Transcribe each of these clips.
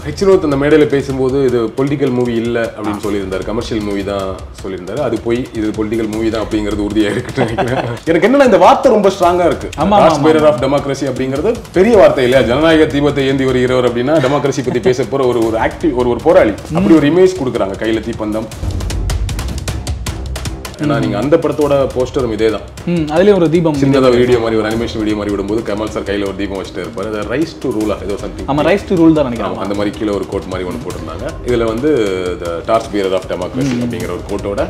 ஹெச்ரோத் அந்த மேடையில் பேசும்போது இது பொலிட்டிக்கல் மூவி இல்லை அப்படின்னு சொல்லியிருந்தாரு கமர்ஷியல் மூவி தான் சொல்லியிருந்தாரு அது போய் இது பொலிட்டிக்கல் மூவி தான் அப்படிங்கிறது உறுதியாக இருக்குன்னு நினைக்கிறேன் எனக்கு என்னன்னா இந்த வார்த்தை ரொம்ப ஸ்ட்ராங்கா இருக்கு ஆமா, ஆமா, பேரர் ஆஃப் டெமோக்ரஸி அப்படிங்கிறது பெரிய வார்த்தை இல்லையா ஜனநாயக தீபத்தை ஏந்தி வருகிறவர் அப்படின்னா டெமோக்ரஸி பத்தி பேச போற ஒரு ஒரு ஆக்டிவ் ஒரு ஒரு போராளி அப்படி ஒரு இமேஜ் கொடுக்குறாங்க கையில தீப்பந்தம் ஏன்னா நீங்க அந்த படத்தோட போஸ்டரும் இதே தான் ம் அதுலயும் ஒரு தீபம் சின்னதா வீடியோ மாதிரி ஒரு அனிமேஷன் வீடியோ மாதிரி விடும்போது கமல் சார் கையில ஒரு தீபம் வச்சுட்டு இருப்பாரு ரைஸ் டு ரூலா ஏதோ சம்திங் ஆமா ரைஸ் டு ரூல் தான் நினைக்கிறேன் ஆமா, அந்த மாதிரி கீழே ஒரு கோட் மாதிரி ஒன்று போட்டிருந்தாங்க இதுல வந்து the torch bearer of democracy அப்படிங்கிற ஒரு கோட்டோட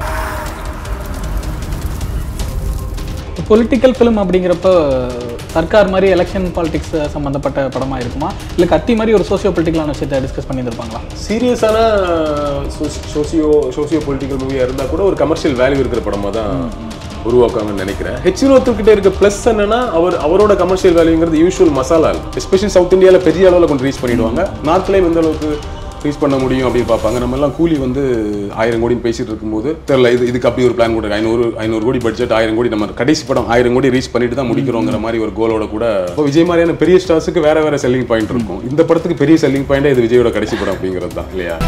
பொலிட்டிக்கல் ஃபிலிம் அப்படிங்கிறப்ப சர்க்கார் மாதிரி எலெக்ஷன் பாலிடிக்ஸ் சம்பந்தப்பட்ட படமா இருக்குமா இல்ல கத்தி மாதிரி ஒரு சோசியோ பொலிட்டிக்கலான விஷயத்தை டிஸ்கஸ் பண்ணியிருப்பாங்களா சீரியஸான சோசியோ சோசியோ பொலிட்டிக்கல் மூவியா இருந்தா கூட ஒரு கமர்ஷியல் வேல்யூ இருக்கிற படமா தான் உருவாக்குவாங்கன்னு நினைக்கிறேன் ஹெச்ரோத்து கிட்ட இருக்க ப்ளஸ் என்னன்னா அவர் அவரோட கமர்ஷியல் வேல்யூங்கிறது யூஷுவல் மசாலா எஸ்பெஷலி சவுத் இந்தியால பெரிய அளவுல கொண்டு ரீச் பண்ணிடுவாங்க நார்த்லேயும் எந்த அளவுக்கு ரீச் பண்ண முடியும் அப்படின்னு பார்ப்பாங்க நம்ம எல்லாம் கூலி வந்து ஆயிரம் கோடின்னு பேசிட்டு இருக்கும்போது தெரியல இது இதுக்கு அப்படி ஒரு பிளான் கூட ஐநூறு ஐநூறு கோடி பட்ஜெட் ஆயிரம் கோடி நம்ம கடைசி படம் ஆயிரம் கோடி ரீச் பண்ணிட்டு தான் முடிக்கிறோங்கிற மாதிரி ஒரு கோலோட கூட இப்போ விஜய் மாதிரியான பெரிய ஸ்டார்ஸுக்கு வேற வேற செல்லிங் பாயிண்ட் இருக்கும் இந்த படத்துக்கு பெரிய செல்லிங் பாயிண்டே இது விஜயோட கடைசி படம் அப்படிங்கிறது தான் இல்லையா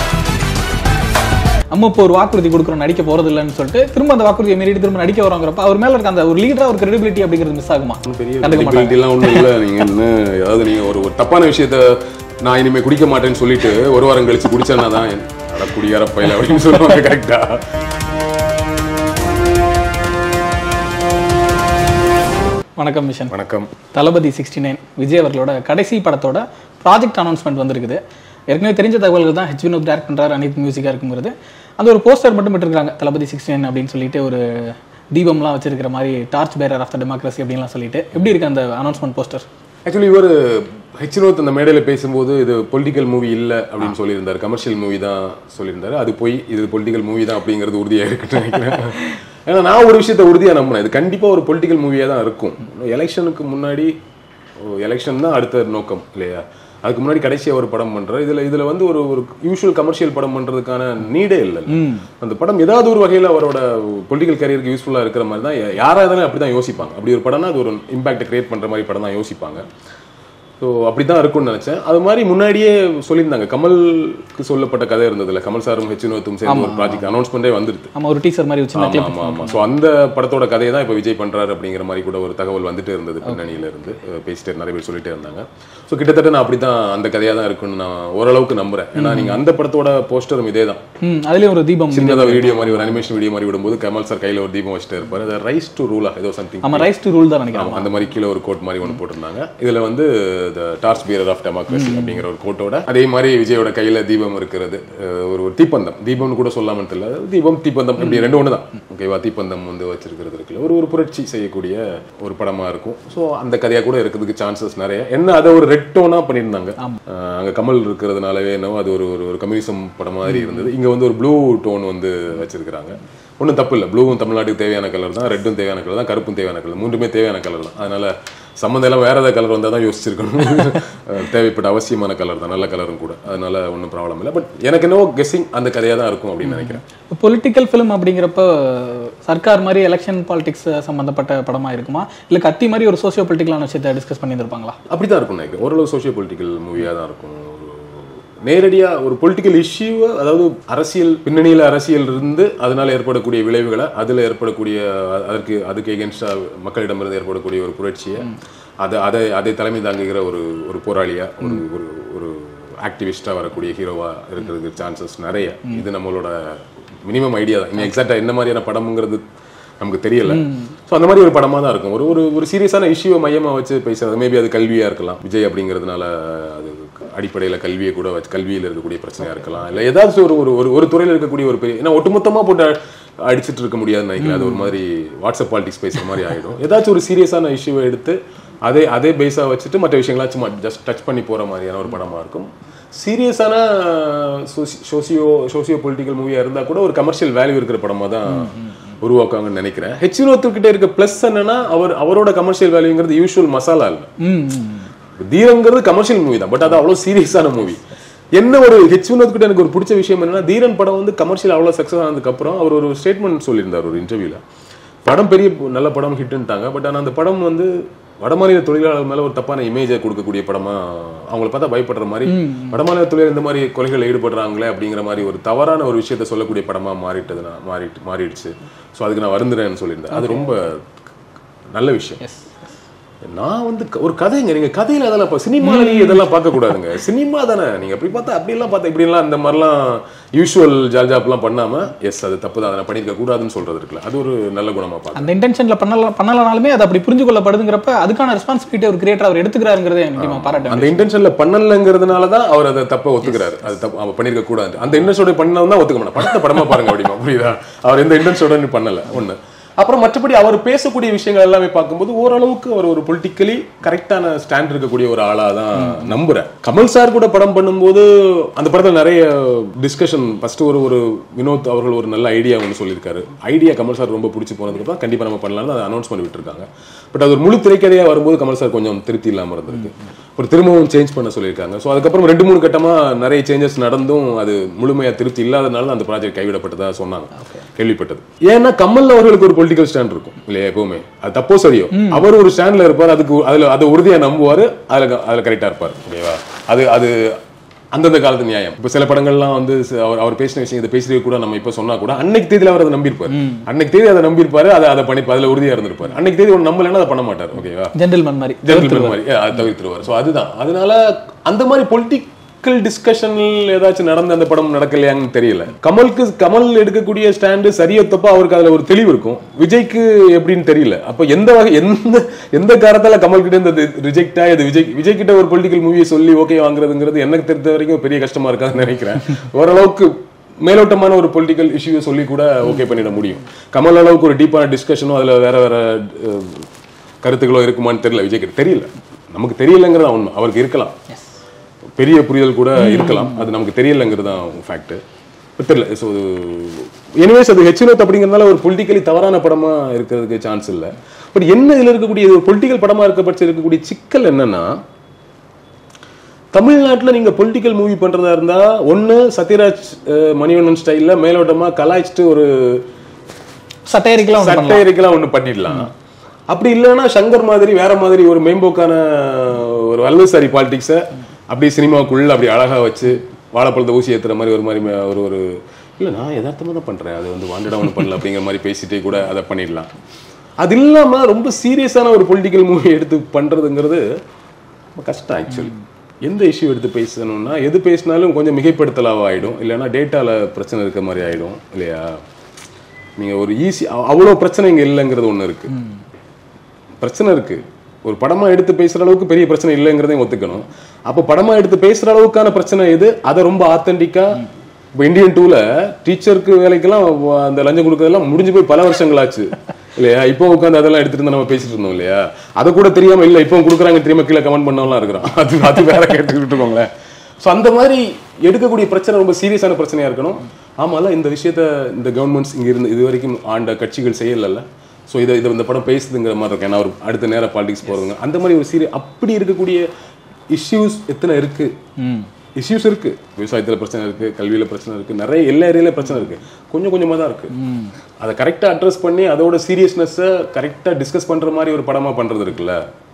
நம்ம இப்போ ஒரு வாக்குறுதி கொடுக்குறோம் நடிக்க போறது இல்லைன்னு சொல்லிட்டு திரும்ப அந்த வாக்குறுதியை மீறிட்டு திரும்ப நடிக்க வரோங்கிறப்ப அவர் மேல இருக்க அந்த ஒரு லீடரா ஒரு கிரெடிபிலிட்டி அப்படிங்கிறது மிஸ் ஆகுமா பெரிய கண்டுக்க மாட்டாங்க credibility எல்லாம் ஒண்ணும் இல்ல நீங்க என்ன அதாவது நீங்க ஒரு ஒரு தப்பான விஷயத்த நான் இனிமே குடிக்க மாட்டேன்னு சொல்லிட்டு ஒரு வாரம் கழிச்சு குடிச்சேன்னா தான் அட குடியார பயில அப்படின்னு சொல்லுவாங்க கரெக்டா வணக்கம் மிஷன் வணக்கம் தளபதி சிக்ஸ்டி நைன் விஜய் அவர்களோட கடைசி படத்தோட ப்ராஜெக்ட் அனௌன்ஸ்மெண்ட் வந்திருக்குது ஏற்கனவே தெரிஞ்ச தகவல்கள் தான் ஹெச் வினோத் டேரக்ட் பண்ணுறாரு அனித் மியூசிக்காக இருக்குங்கிறது அந்த ஒரு போஸ்டர் மட்டும் விட்டுருக்காங்க தளபதி சிக்ஸ்டி நைன் அப்படின்னு சொல்லிட்டு ஒரு தீபம்லாம் வச்சிருக்கிற மாதிரி torch bearer of the democracy அப்படின்லாம் சொல்லிட்டு எப்படி இருக்கு அந்த அனௌன்ஸ்மெண்ட் போஸ்டர் ஆக்சுவலி இவர் ஹெச்ரோத் அந்த மேடையில் பேசும்போது இது பொலிட்டிக்கல் மூவி இல்லை அப்படின்னு சொல்லியிருந்தாரு கமர்ஷியல் மூவி தான் சொல்லியிருந்தாரு அது போய் இது பொலிட்டிக்கல் மூவி தான் அப்படிங்கிறது உறுதியாக இருக்குன்னு நினைக்கிறேன் ஏன்னா நான் ஒரு விஷயத்த உறுதியாக நம்பினேன் இது கண்டிப்பாக ஒரு பொலிட்டிக்கல் மூவியாக தான் இருக்கும் எலெக்ஷனுக்கு முன்னாடி எலெக்ஷன் தான் அடுத்த நோக்கம் இல்லையா அதுக்கு முன்னாடி கடைசியாக ஒரு படம் பண்றாரு இதுல இதுல வந்து ஒரு ஒரு யூஷுவல் கமர்ஷியல் படம் பண்றதுக்கான நீடே இல்லை அந்த படம் ஏதாவது ஒரு வகையில் அவரோட பொலிட்டிக்கல் கேரியருக்கு யூஸ்ஃபுல்லாக இருக்கிற மாதிரி தான் யா- யாரா இருந்தாலும் அப்படி தான் யோசிப்பாங்க அப்படி ஒரு படம்னா அது ஒரு இம்பாக்ட் கிரியேட் பண்ற மாதிரி படம் தான் யோசிப்பாங்க ஸோ அப்படி தான் இருக்கும்னு நினைச்சேன் அது மாதிரி முன்னாடியே சொல்லியிருந்தாங்க கமலுக்கு சொல்லப்பட்ட கதை இருந்ததுல கமல் சாரும் ஹெச் வினோத்தும் சேர்ந்து ஒரு ப்ராஜெக்ட் அனௌன்ஸ்மெண்ட்டே வந்துருது நம்ம ஒரு டீசர் மாதிரி வச்சு ஆமா ஆமா ஆமா ஸோ அந்த படத்தோட கதையை தான் இப்போ விஜய் பண்றாரு அப்படிங்கிற மாதிரி கூட ஒரு தகவல் வந்துட்டே இருந்தது பின்னணியில இருந்து அஹ் பேசிட்டே நிறைய பேர் சொல்லிட்டே இருந்தாங்க ஸோ கிட்டத்தட்ட நான் அப்படிதான் அந்த கதையா தான் இருக்குன்னு நான் ஓரளவுக்கு நம்புறேன் ஏன்னா நீங்க அந்த படத்தோட போஸ்டரும் இதே தான் ம் அதுலேயும் ஒரு தீபம் சின்னதா வீடியோ மாதிரி ஒரு அனிமேஷன் வீடியோ மாதிரி விடும்போது கமல் சார் கையில ஒரு தீபம் வச்சுட்டு இருப்பாரு ரைஸ் டு ரூலா ஏதோ சம்திங் ஆமா ரைஸ் டு ரூல் தான் நினைக்கிறேன் ஆமா, அந்த மாதிரி கீழே ஒரு கோட் மாதிரி ஒன்று போட்டிருந்தாங்க இதுல வந்து டார்ச் பியரர் ஆஃப் டெமோக்ரஸி அப்படிங்கிற ஒரு கோட்டோட அதே மாதிரி விஜயோட கையில தீபம் இருக்கிறது அஹ் ஒரு ஒரு தீப்பந்தம் தீபம்னு கூட சொல்லாமல் தெரியல தீபம் தீப்பந்தம் இப்படி ரெண்டு ஒன்று தான் ஓகேவா தீப்பந்தம் வந்து வச்சிருக்கிறது இருக்குல்ல ஒரு ஒரு புரட்சி செய்யக்கூடிய ஒரு படமா இருக்கும் ஸோ அந்த கதையா கூட இருக்கிறதுக்கு சான்சஸ் நிறைய என்ன அதை ஒரு ரெட் டோனா பண்ணியிருந்தாங்க அஹ் அங்க கமல் இருக்கிறதுனாலவே என்னவோ அது ஒரு ஒரு ஒரு கம்யூனிசம் படம் மாதிரி இருந்தது இங்க வந்து ஒரு ப்ளூ டோன் வந்து வச்சிருக்கிறாங்க ஒன்றும் தப்பு இல்லை ப்ளூவும் தமிழ்நாட்டுக்கு தேவையான கலர் தான் ரெட்டும் தேவையான கலர் தான் கருப்பும் தேவையான கலர் மூன்றுமே தேவையான கலர் தான் அதனால சம்மந்தம் எல்லாம் வேற ஏதாவது கலர் வந்தால் தான் யோசிச்சிருக்கணும் அஹ் தேவைப்பட்ட அவசியமான கலர் தான் நல்ல கலரும் கூட அதனால ஒன்றும் ப்ராப்ளம் இல்லை பட் எனக்கு என்னவோ கெஸ்ஸிங் அந்த கதையாக தான் இருக்கும் அப்படின்னு நினைக்கிறேன் பொலிட்டிக்கல் ஃபிலிம் அப்படிங்கிறப்ப சர்க்கார் மாதிரி எலெக்ஷன் பாலிடிக்ஸ் சம்பந்தப்பட்ட படமா இருக்குமா இல்ல கத்தி மாதிரி ஒரு சோசியோ பொலிட்டிக்கலான விஷயத்தை டிஸ்கஸ் பண்ணியிருப்பாங்களா அப்படி தான் இருக்கும் நினைக்கிறேன் ஓரளவு சோஷியோ பொலிட்டிக்கல் மூவியாக தான் இருக்கும் நேரடியா ஒரு பொலிட்டிக்கல் இஷ்யூவை அதாவது அரசியல் பின்னணியில அரசியல் இருந்து அதனால ஏற்படக்கூடிய விளைவுகளை அதுல ஏற்படக்கூடிய அ- அதற்கு அதுக்கு எகென்ஸ்டா மக்களிடமிருந்து ஏற்படக்கூடிய ஒரு புரட்சியை அதை அதை அதை தலைமை தாங்குகிற ஒரு ஒரு போராளியா ஒரு ஒரு ஒரு ஆக்டிவிஸ்டா வரக்கூடிய ஹீரோவா இருக்கிறதுக்கு சான்சஸ் நிறைய இது நம்மளோட மினிமம் ஐடியா தான் இன்னும் எக்ஸாக்டா என்ன மாதிரியான படம்ங்கிறது நமக்கு தெரியல ஸோ அந்த மாதிரி ஒரு படமா தான் இருக்கும் ஒரு ஒரு ஒரு சீரியஸான இஷ்யூவை மையமா வச்சு பேசுறது மேபி அது கல்வியா இருக்கலாம் விஜய் அப்படிங்கிறதுனால அது அடிப்படையில கல்வியை கூட வச்சு கல்வியில் இருக்கக்கூடிய பிரச்சனையா இருக்கலாம் இல்ல ஏதாச்சும் ஒரு ஒரு ஒரு ஒரு துறையில இருக்கக்கூடிய ஒரு பெரிய ஏன்னா ஒட்டுமொத்தமா போட்டு அ- அடிச்சிட்டு இருக்க முடியாதுன்னு நினைக்கிறேன் அது ஒரு மாதிரி வாட்ஸ்அப் பாலிடிக்ஸ் பேசுற மாதிரி ஆயிடும் ஏதாச்சும் ஒரு சீரியஸான இஷ்யூவை எடுத்து அதே அதே பேஸா வச்சுட்டு மற்ற விஷயங்களா சும்மா ஜஸ்ட் டச் பண்ணி போற மாதிரியான ஒரு படமா இருக்கும் சீரியஸான சோசியோ சோசியோ பொலிட்டிக்கல் மூவியா இருந்தா கூட ஒரு கமர்ஷியல் வேல்யூ இருக்கிற படமா தான் உருவாக்குவாங்கன்னு நினைக்கிறேன் ஹெச் கிட்ட இருக்க பிளஸ் என்னன்னா அவர் அவரோட கமர்ஷியல் வேல்யூங்கிறது யூஷுவல் மசாலா இல்லை ம் ம். தீரங்கிறது கமர்ஷியல் மூவி தான் பட் அது அவ்வளவு சீரியஸான மூவி என்ன ஒரு ஹெச் வினோத் கிட்ட எனக்கு ஒரு பிடிச்ச விஷயம் என்னன்னா தீரன் படம் வந்து கமர்ஷியல் அவ்வளவு சக்ஸஸ் ஆனதுக்கு அப்புறம் அவர் ஒரு ஸ்டேட்மெண்ட் சொல்லியிருந்தார் ஒரு இன்டர்வியூல படம் பெரிய நல்ல படம் ஹிட்ன்ட்டாங்க பட் ஆனா அந்த படம் வந்து வடமாநில தொழிலாளர் மேல ஒரு தப்பான இமேஜை கொடுக்கக்கூடிய படமா அவங்கள பார்த்தா பயப்படுற மாதிரி வடமாநில தொழிலாளர் இந்த மாதிரி கொலைகள் ஈடுபடுறாங்களே அப்படிங்கிற மாதிரி ஒரு தவறான ஒரு விஷயத்த சொல்லக்கூடிய படமா மாறிட்டதுனா மாறிட்டு மாறிடுச்சு ஸோ அதுக்கு நான் வருந்துறேன்னு சொல்லியிருந்தேன் அது ரொம்ப நல்ல விஷயம் எஸ் நான் வந்து க- ஒரு கதைங்க நீங்க கதையில அதெல்லாம் இப்போ சினிமாவில் நீங்க இதெல்லாம் பார்க்க கூடாதுங்க சினிமா தானே நீங்க அப்படி பார்த்தா அப்படிலாம் பார்த்தா இப்படிலாம் இந்த மாதிரிலாம் யூஷுவல் ஜால்ஜாப்லாம் பண்ணாம எஸ் அது தப்பு தான் அதை நான் பண்ணியிருக்க கூடாதுன்னு சொல்றது இருக்குல்ல அது ஒரு நல்ல குணமா பார்க்க அந்த இன்டென்ஷன்ல பண்ணல பண்ணலனாலுமே அது அப்படி புரிஞ்சு கொள்ளப்படுதுங்கிறப்ப அதுக்கான ரெஸ்பான்சிபிலிட்டி ஒரு கிரியேட்டர் அவர் எடுத்துக்கிறாருங்கிறதே நிச்சயமா பாராட்டு அந்த இன்டென்ஷன்ல பண்ணலங்கிறதுனால தான் அவர் அதை தப்ப ஒத்துக்கிறாரு அது தப்பு அவன் பண்ணிருக்க கூடாது அந்த இன்டென்ஷனோட பண்ணவன் தான் ஒத்துக்க மாட்டான் படத்தை படமா பாருங்க அப்படிமா புரியுதா அவர் எந்த இன்டென்ஷனோட பண்ணல ஒண்ணு அப்புறம் மற்றபடி அவர் பேசக்கூடிய விஷயங்கள் எல்லாமே பார்க்கும்போது ஓரளவுக்கு அவர் ஒரு பொலிட்டிக்கலி கரெக்டான ஸ்டாண்ட் இருக்கக்கூடிய ஒரு ஆளா தான் நம்புறேன் கமல் சார் கூட படம் பண்ணும்போது அந்த படத்துல நிறைய டிஸ்கஷன் ஃபர்ஸ்ட் ஒரு ஒரு வினோத் அவர்கள் ஒரு நல்ல ஐடியா ஒன்று சொல்லியிருக்காரு ஐடியா கமல் சார் ரொம்ப பிடிச்சி போனதுக்கு அப்புறம் கண்டிப்பா நம்ம பண்ணலாம்னு அதை அனௌன்ஸ் பண்ணி விட்டுருக்காங்க பட் அது ஒரு முழு திரைக்கதையா வரும்போது கமல் சார் கொஞ்சம் திருப்தி இல்லாம இருந்திருக்கு ஒரு திரும்பவும் சேஞ்ச் பண்ண சொல்லியிருக்காங்க ஸோ அதுக்கப்புறம் ரெண்டு மூணு கட்டமா நிறைய சேஞ்சஸ் நடந்தும் அது முழுமையா திருப்தி இல்லாதனால அந்த ப்ராஜெக்ட் கைவிடப்பட்டதா சொன்னாங்க கேள்விப்பட்டது ஏன்னா கமல் அவர்களுக்கு ஒரு பொலிட்டிக்கல் ஸ்டாண்ட் இருக்கும் இல்லையா எப்பவுமே அது தப்போ சரியோ அவர் ஒரு ஸ்டாண்ட்ல இருப்பார் அதுக்கு அதுல அதை உறுதியா நம்புவாரு அதுல அதுல கரெக்டா இருப்பார் ஓகேவா அது அது அந்தந்த காலத்து நியாயம் இப்போ சில படங்கள்லாம் வந்து ச- அவர் அவர் பேசின விஷயம் இதை பேசுறது கூட நம்ம இப்போ சொன்னா கூட அன்னைக்கு தேதியில அவர் அதை நம்பியிருப்பார் அன்னைக்கு தேதி அதை நம்பியிருப்பாரு அதை அதை பண்ணி அதுல உறுதியா இருந்திருப்பாரு அன்னைக்கு தேதி ஒன்று நம்பலைன்னா அதை பண்ண மாட்டார் ஓகேவா ஜென்டில்மேன் மாதிரி ஜென்டில்மேன் மாதிரி ஏ, அது தவிர்த்துருவார் ஸோ அதுதான் அதனால அந்த மாதிரி பொலிட்டிக்கல் டிஸ்கஷனில் ஏதாச்சும் நடந்த அந்த படம் நடக்கலையான்னு தெரியல கமலுக்கு கமல் எடுக்கக்கூடிய ஸ்டாண்டு சரியோ தப்பா அவருக்கு அதுல ஒரு தெளிவு இருக்கும் விஜய்க்கு எப்படின்னு தெரியல அப்போ எந்த வகை எந்த எந்த காரணத்தால கமல் கிட்ட இந்த ரிஜெக்டா இது விஜய் விஜய் கிட்ட ஒரு பொலிட்டிக்கல் மூவியை சொல்லி ஓகே வாங்குறதுங்கிறது எனக்கு தெரிஞ்ச வரைக்கும் பெரிய கஷ்டமா இருக்காதுன்னு நினைக்கிறேன் ஓரளவுக்கு மேலோட்டமான ஒரு பொலிட்டிக்கல் இஷ்யூவை சொல்லி கூட ஓகே பண்ணிட முடியும் கமல் அளவுக்கு ஒரு டீப்பான டிஸ்கஷனும் அதுல வேற வேற அஹ், கருத்துக்களோ இருக்குமான்னு தெரியல விஜய்க்கு தெரியல நமக்கு தெரியலங்கிறது உண்மை அவருக்கு இருக்கலாம் பெரிய புரிதல் கூட இருக்கலாம் அது நமக்கு தெரியலங்கிறது தான் ஃபேக்ட் தெரியல ஸோ எனிவேஸ் அது ஹெச்னோத் அப்படிங்கிறதுனால ஒரு பொலிட்டிக்கலி தவறான படமா இருக்கிறதுக்கு சான்ஸ் இல்லை பட் என்ன இதுல இருக்கக்கூடிய இது ஒரு பொலிட்டிக்கல் படமா இருக்க பட்சம் இருக்கக்கூடிய சிக்கல் என்னன்னா தமிழ்நாட்டுல நீங்க பொலிட்டிக்கல் மூவி பண்றதா இருந்தா ஒண்ணு சத்யராஜ் அஹ், மணிவண்ணன் ஸ்டைல்ல மேலோட்டமா கலாய்ச்சிட்டு ஒரு சட்டையரிக்கலாம் ஒன்று பண்ணலாம் சட்டையரிக்கெல்லாம் ஒண்ணு பண்ணிடலாம் அப்படி இல்லைன்னா சங்கர் மாதிரி வேற மாதிரி ஒரு மேம்போக்கான ஒரு வல்லசாரி பாலிடிக்ஸை அப்படியே சினிமாவுக்குள்ள அப்படி அழகா வச்சு வாழைப்பழத்தை ஊசி ஏத்துற மாதிரி ஒரு மாதிரி மே- ஒரு ஒரு இல்லை நான் யதார்த்தமா தான் பண்றேன் அது வந்து வாண்டடா ஒன்று பண்ணல அப்படிங்கிற மாதிரி பேசிட்டே கூட அதை பண்ணிடலாம் அது இல்லாம ரொம்ப சீரியஸான ஒரு பொலிட்டிக்கல் மூவி எடுத்து பண்றதுங்கிறது ரொம்ப கஷ்டம் ஆக்சுவலி எந்த இஷ்யூ எடுத்து பேசணும்னா எது பேசினாலும் கொஞ்சம் மிகைப்படுத்தலாக ஆயிடும் இல்லைன்னா டேட்டால பிரச்சனை இருக்க மாதிரி ஆயிடும் இல்லையா நீங்க ஒரு ஈஸி அவ்வளோ பிரச்சனை இங்க இல்லைங்கிறது ஒண்ணு இருக்கு பிரச்சனை இருக்கு ஒரு படமா எடுத்து பேசுற அளவுக்கு பெரிய பிரச்சனை இல்லைங்கிறதையும் ஒத்துக்கணும் அப்போ படமா எடுத்து பேசுற அளவுக்கான பிரச்சனை எது அதை ரொம்ப ஆத்தென்டிக்கா இப்போ இந்தியன் டூல டீச்சருக்கு வேலைக்கெல்லாம் வ- அந்த லஞ்சம் கொடுக்கறதெல்லாம் முடிஞ்சு போய் பல வருஷங்கள் ஆச்சு இல்லையா இப்போ உட்காந்து அதெல்லாம் எடுத்துட்டு இருந்தா நம்ம பேசிட்டு இருந்தோம் இல்லையா அதை கூட தெரியாம இல்ல இப்போ கொடுக்குறாங்க தெரியாம கீழே கமெண்ட் பண்ணவெல்லாம் இருக்கிறான் அது அது வேற கேட்டுக்கிட்டு இருக்கோங்களேன் ஸோ அந்த மாதிரி எடுக்கக்கூடிய பிரச்சனை ரொம்ப சீரியஸான பிரச்சனையா இருக்கணும் ஆமால இந்த விஷயத்த இந்த கவர்மெண்ட்ஸ் இங்க இருந்து இது வரைக்கும் ஆண்ட கட்சிகள் செய்யலைல்ல ஸோ இதை இதை இந்த படம் பேசுதுங்கிற மாதிரி இருக்கும் ஏன்னா ஒரு அடுத்த நேரம் பாலிடிக்ஸ் போறதுங்க அந்த மாதிரி ஒரு சீரிய அப்படி இருக்கக்கூடிய இஷ்யூஸ் எத்தனை இருக்கு இஷ்யூஸ் இருக்கு விவசாயத்துல பிரச்சனை இருக்கு கல்வியில பிரச்சனை இருக்கு நிறைய எல்லா ஏரியால பிரச்சனை இருக்கு கொஞ்சம் கொஞ்சமா தான் இருக்கு அதை கரெக்டா அட்ரஸ் பண்ணி அதோட சீரியஸ்னஸை கரெக்டா டிஸ்கஸ் பண்ற மாதிரி ஒரு படமா பண்றது இருக்குல்ல